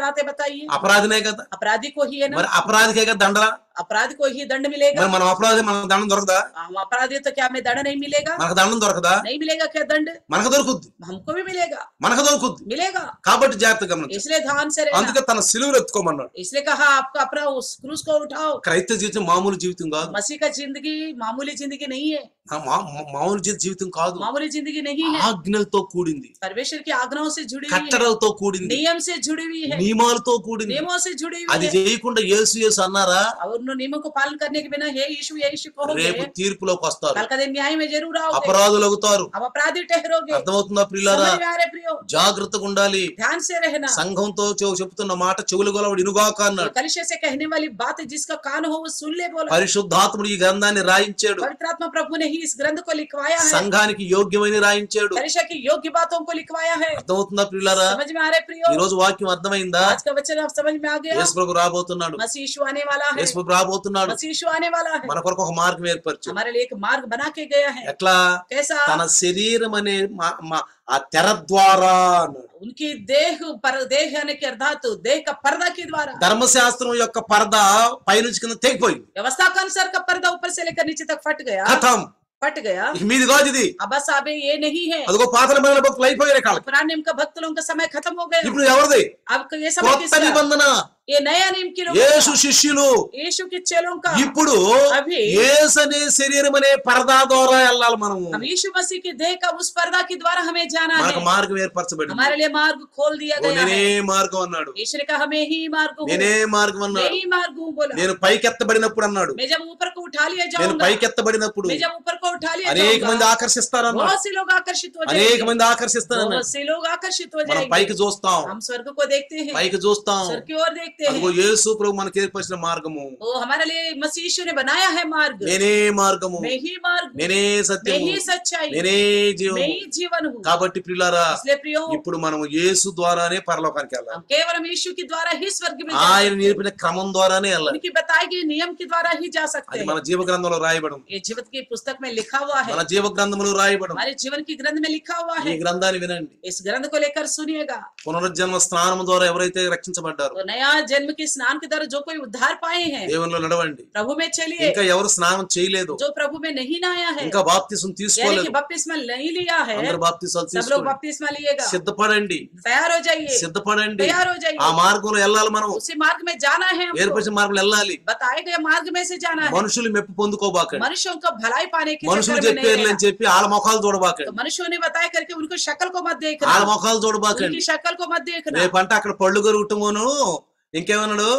बताइए అపరాధినే కదా अपराधी को ही है ना మరి అపరాధికే కదా దండ अपराध को ही दंड मिलेगा మరి మనం అపరాధి మనకు దండం దొరకదా हम अपराधी तो क्या हमें दंड नहीं मिलेगा మనకు దండం దొరకదా नहीं मिलेगा क्या दंड మనకు దొరుకుద్ది हमको भी मिलेगा మనకు దొరుకుద్ది मिलेगा కాబట్టి జాగ్రత్త గమనించు इसलिए ध्यान से रहना అందుకే తన సిలువలు ఎత్తుకోమన్నాడు इसलिए कहा आपका अपना उस क्रूस को उठाओ క్రైస్తవ జీవితం మామూలు జీవితం కాదు मसीह का जिंदगी मामूली जिंदगी नहीं है ఆ మా- మా- మామూలు జీ- జీవితం కాదు मामूली जिंदगी नहीं है ఆజ్ఞలతో కూడింది परमेश्वर की आज्ञाओं से जुड़ी हुई है కట్టడలతో కూడింది नियम से जुड़ी हुई है నియమాలతో కూడింది नियमों से जुड़ी అది हुई है చేయకుండా యేసు యేసు అన్నారా और उन नियमों को पालन करने के बिना हे यीशु हे यीशु कहोगे రేపు తీర్పులోకి వస్తారు कल का दिन न्याय में जरूर आओगे అపరాధులు అవుతారు अब अपराधी ठहरोगे అర్థమవుతుందా ప్రియులారా समझ में आ रहे प्रियो జాగ్రత్తగా ఉండాలి ध्यान से रहना సంఘంతో చె- చెప్తున్న మాట చెవులు గొలవడు ఇనుగాక అన్నాడు कलिशे से कहने वाली बात है, जिसका कान हो वो सुन ले बोला పరిశుద్ధాత్ముడు ఈ గ్రంథాన్ని రాయించాడు पवित्र आत्मा प्रभु ने ही इस ग्रंथ को लिखवाया है సంఘానికి యోగ్యమైన రాయించాడు कलिशा की योग्य बातों को लिखवाया है అర్థమవుతుందా ప్రియులారా समझ में आ रहे ఈ प्रियो రోజు వాక్యం అర్థమైందా आज का वचन आप समझ में आ गया యేసు ప్రభు రాబోతున్నాడు मसीह यीशु आने वाला है యేసు ప్రభు రాబోతున్నాడు मसीह यीशु आने वाला है మన కొరకు ఒక మార్గం ఏర్పరిచాడు हमारे लिए एक मार्ग बना के गया है ఎట్లా कैसा తన శరీరం అనే మా- మా- ఆ తెర ద్వారా అన్నాడు उनकी देह पर देह आने के अर्थात देह का पर्दा के द्वारा ధర్మశాస్త్రం యొక్క పరద పైనుంచి కింద తెగిపోయింది व्यवस्था का अनुसार का पर्दा ऊपर से लेकर नीचे तक फट गया కథం फट गया ఇక మీది కాదు ఇది अब बस अभी ये नहीं है అదిగో పాతల మన భక్తులు అయిపోయారు కాళ్ళకి पुराने नियम का भक्त लोगों का समय खत्म हो गया ఇప్పుడు ఎవరిది अब ये समय కొత్త किसका నిబంధన ये नया नियम की लोगों యేసు का శిష్యులు यीशु के चेलों का ఇప్పుడు अभी యేసు అనే శరీరం అనే పరదా ద్వారా వెళ్ళాలి మనము हम यीशु मसीह की देह का उस पर्दा के द्वारा हमें जाना మనకు है మార్గం ఏర్పరచబడింది हमारे लिए मार्ग खोल दिया ఓ गया నేనే है మార్గం అన్నాడు यीशु ने कहा मैं ही मार्ग हूँ నేనే మార్గం मैं అన్నాడు ही मार्ग हूँ बोला నేను పైకెత్తబడినప్పుడు అన్నాడు मैं जब ऊपर को उठा लिया నేను जाऊंगा పైకెత్తబడినప్పుడు मैं जब ऊपर को उठा लिया అనేక మంది जाऊंगा ఆకర్షిస్తారన్నాడు बहुत से लोग आकर्षित हो అనేక जाएंगे మంది ఆకర్షిస్తారన్నాడు बहुत से लोग आकर्षित हो మనం जाएंगे పైకి చూస్తాం हम स्वर्ग को देखते हैं పైకి చూస్తాం स्वर्ग की ओर देखते అదిగో हैं యేసు ప్రభు మనకి ఏర్పరిచిన మార్గము वो हमारे लिए मसीह यीशु ने बनाया है मार्ग నేనే మార్గము मैं ही मार्ग हूँ, నేనే मैं సత్యము ही सच्चाई నేనే मैं జీవము ही जीवन हूँ కాబట్టి ప్రియులారా इसलिए प्रियो ఇప్పుడు మనము యేసు ద్వారానే పరలోకానికి వెళ్ళాలి हम केवल यीशु के द्वारा ही स्वर्ग में जा ఆయన सकते నేర్పిన క్రమం ద్వారానే हैं। వెళ్ళాలి उनकी बताई गई नियम के द्वारा ही जा सकते అది हैं మన జీవ గ్రంథంలో రాయబడి ఉంది. ये जीवित की पुस्तक में लिखा हुआ है మన జీవ గ్రంథంలో రాయబడి ఉంది. हमारे जीवन की ग्रंथ में लिखा हुआ ఈ है గ్రంథాన్ని వినండి इस ग्रंथ को लेकर सुनिएगा పునరుజ్జన్మ స్నానం ద్వారా ఎవరైతే రక్షించబడ్డారో तो नया जन्म के स्नान के द्वारा जो कोई उद्धार पाए हैं దేవునిలో నడవండి प्रभु में चलिए ఇంకా ఎవరు స్నానం చేయలేదు जो प्रभु में नहीं नहाया है ఇంకా బాప్తిసం यानी कि తీసుకోలేదు बपतिस्मा नहीं लिया है అందరు బాప్తిసాలు सब लोग తీసుకోండి बपतिस्मा लिएगा సిద్ధపడండి तैयार हो जाइए సిద్ధపడండి तैयार हो ఆ जाइए మార్గంలో వెళ్ళాలి మనం उसी मार्ग में जाना है हमको ఏర్పరిచిన మార్గంలో వెళ్ళాలి बताए गए मार्ग में से जाना है మనుషులు మెప్పు పొందుకోబాకండి मनुष्यों को भलाई पाने के మనుషులు चक्कर में नहीं చెప్పారు रहना। అని చెప్పి వాళ్ళ ముఖాలు तो చూడబాకండి मनुष्यों ने बताया करके उनको शक्ल को मत देखना వాళ్ళ ముఖాలు చూడబాకండి उनकी शक्ल को मत देखना రేపంటే అక్కడ పళ్ళు గొరుగుటమును ఇంకేమన్నాడు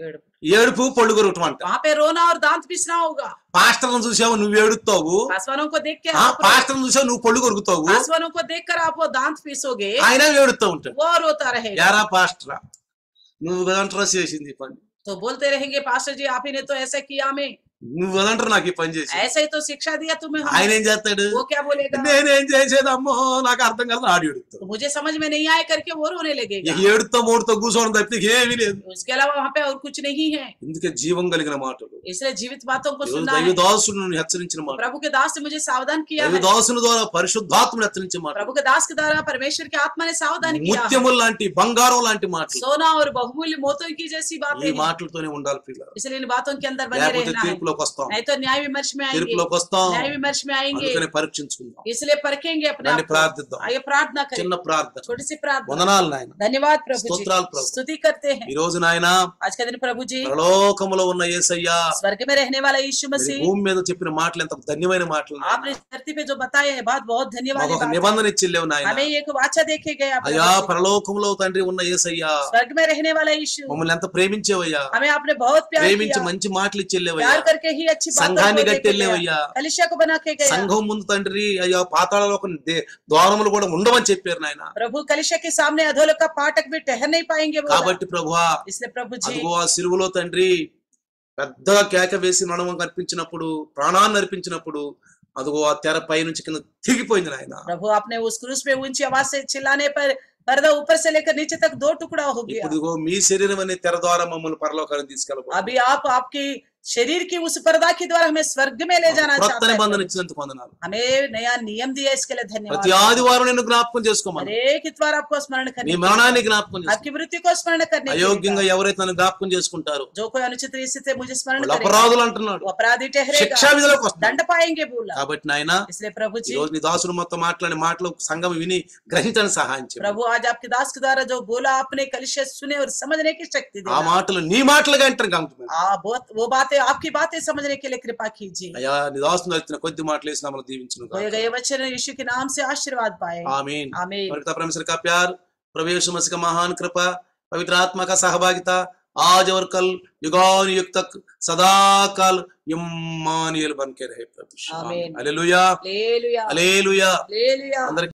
ఏడుపు పళ్ళు గొరుగుటం అంట वहाँ पे रोना और दांत पिसना होगा పాస్టర్ను చూసావు నువ్వు ఏడుస్తావు पासवानों को देख के ఆ आप పాస్టర్ను చూసావు నువ్వు పళ్ళు కొరుకుతావు पासवानों को देख कर आप वो दांत पीसोगे ఆయన ఏడుస్తూ ఉంటాడు वो रोता रहेगा యారా పాస్టరా నువ్వు కదంటారా చేసింది ఈ పని तो बोलते रहेंगे पास्टर जी आप ही ने तो ऐसा किया हमें నువ్వు కదంటారు నాకు ఈ పని చేసి ऐसा ही तो शिक्षा दिया तुम्हें ఆయన हमें। ఏం చేస్తాడు वो क्या बोलेगा నేనేం చేసేదమ్మో నాకు అర్థం కాదు ఆడి ఏడుస్తాడు तो मुझे समझ में नहीं आए करके वो रोने लगेगा ఇక ఏడుతో మూడుతో కూర్చోవడం తప్పితే ఏమీ లేదు उसके अलावा वहाँ पे और कुछ नहीं है ఎందుకే జీవం కలిగిన మాటలు इसलिए जीवित बातों को ఈరోజు सुनना है దైవదాసును హెచ్చరించిన మాట प्रभु के दास ने मुझे सावधान किया है దైవదాసుని ద్వారా పరిశుద్ధాత్మను హెచ్చరించిన మాట प्रभु के दास के द्वारा परमेश्वर की आत्मा ने सावधान किया है ముత్యములు లాంటి బంగారం లాంటి మాటలు सोना और बहुमूल्य मोतों की जैसी बातें ఈ हैं మాటలతోనే ఉండాలి పిల్లలు इसलिए इन बातों के अंदर बने లేకపోతే रहना है తీర్పులోకి వస్తాం नहीं तो न्याय विमर्श में आएंगे తీర్పులోకి వస్తాం न्याय विमर्श में आएंगे అందుకని పరీక్షించుకుందాం इसलिए परखेंगे अपने రండి आप को ప్రార్థిద్దాం आइए प्रार्थना करें చిన్న ప్రార్థన छोटी सी प्रार्थना వందనాలు నాయన धन्यवाद प्रभु जी స్తోత్రాలు ప్రభు स्तुति करते हैं ఈ రోజు నాయన आज का दिन प्रभु जी పరలోకములో ఉన్న యేసయ్యా स्वर्ग में रहने वाला यीशु మరి मसीह భూమి మీద చెప్పిన మాటలు ఎంత ధన్యమైన మాటలు నాయన. आपने इस धरती पे जो बताए हैं बात बहुत धन्यवाद మాకు ఒక बात है। నిబంధన ఇచ్చిలేవు నాయన हमें एक वाचा देखे गए आप అయ్యా పరలోకములో తండ్రి ఉన్న యేసయ్యా स्वर्ग में रहने वाला यीशु మమ్మల్ని ఎంత ప్రేమించేవయ్యా हमें आपने बहुत प्यार ప్రేమించి किया మంచి మాటలు ఇచ్చెళ్ళేవయ్యా प्यार करके ही अच्छी बातों సంఘాన్ని को देके गया కట్టెళ్ళేవయ్యా कलिशा को बना के गया సంఘం ముందు తండ్రి అయ్యా పాతాళలో ఒక దే- ద్వారములు కూడా ఉండవని చెప్పారు నాయన प्रभु कलिशा के सामने अधोलोक का पाठक भी ठहर नहीं पाएंगे बोला। కాబట్టి ప్రభువా इसलिए प्रभु जी అదిగో ఆ సిలువలో తండ్రి పెద్దగా కేక వేసి నడమ కనిపించినప్పుడు ప్రాణాన్ని అర్పించినప్పుడు అదిగో ఆ తెర పై నుంచి కింద తిరిగిపోయింది నాయన प्रभु आपने उस क्रूस पे ऊंची आवाज से चिल्लाने पर पर्दा ऊपर से लेकर नीचे तक दो टुकड़ा हो गया ఇప్పుడు ఇదిగో మీ శరీరం అనే తెర ద్వారా మమ్మల్ని పరలోకానికి తీసుకెళ్ళబో अभी आप आपकी शरीर की उस पर्दा के द्वारा हमें स्वर्ग में ले जाना క్రొత్త चाहता है నిబంధన ఇచ్చినందుకు వందనాలు हमें नया नियम दिया इसके लिए धन्यवाद ప్రతి ఆదివారం నేను జ్ఞాపకం చేసుకోమని हरेक इतवार आपको स्मरण నీ करने के लिए, మరణాన్ని జ్ఞాపకం చేసుకో आपकी मृत्यु को स्मरण करने के लिए అయోగ్యంగా ఎవరైతే నన్ను జ్ఞాపకం చేసుకుంటారో जो कोई अनुचित रीति से मुझे स्मरण వాళ్ళు करेगा అపరాధులు అంటున్నాడు वो अपराधी ठहरेगा శిక్షా విధిలోకి వస్తున్నాడు दंड पाएंगे बोला కాబట్టి నాయన इसलिए प्रभु ఈ जी రోజు నీ దాసుడు మొత్తం మాట్లాడి మాటలు సంఘం విని గ్రహించడానికి సహాయం చేయండి प्रभु आज आपके दास के द्वारा जो बोला आपने कलिशा सुने और समझने की शक्ति ఆ देना మాటలు నీ మాటలుగా అంటారు గమనించండి. आ, बहुत वो बातें आपकी बातें समझने के लिए कृपा कीजिए అయ్యా నీ దాసుని వచ్చిన కొద్ది మాటలు వేసి మమ్మల్ని దీవించును कोई गए वचन यीशु के नाम से आशीर्वाद पाए आमीन आमीन और पिता परमेश्वर का प्यार प्रभु यीशु मसीह का महान कृपा पवित्र आत्मा का सहभागिता आज और कल युगान युग तक सदा काल इम्मानुएल बन के रहे प्रभु आमीन। हालेलुया हालेलुया हालेलुया हालेलुया అందరికీ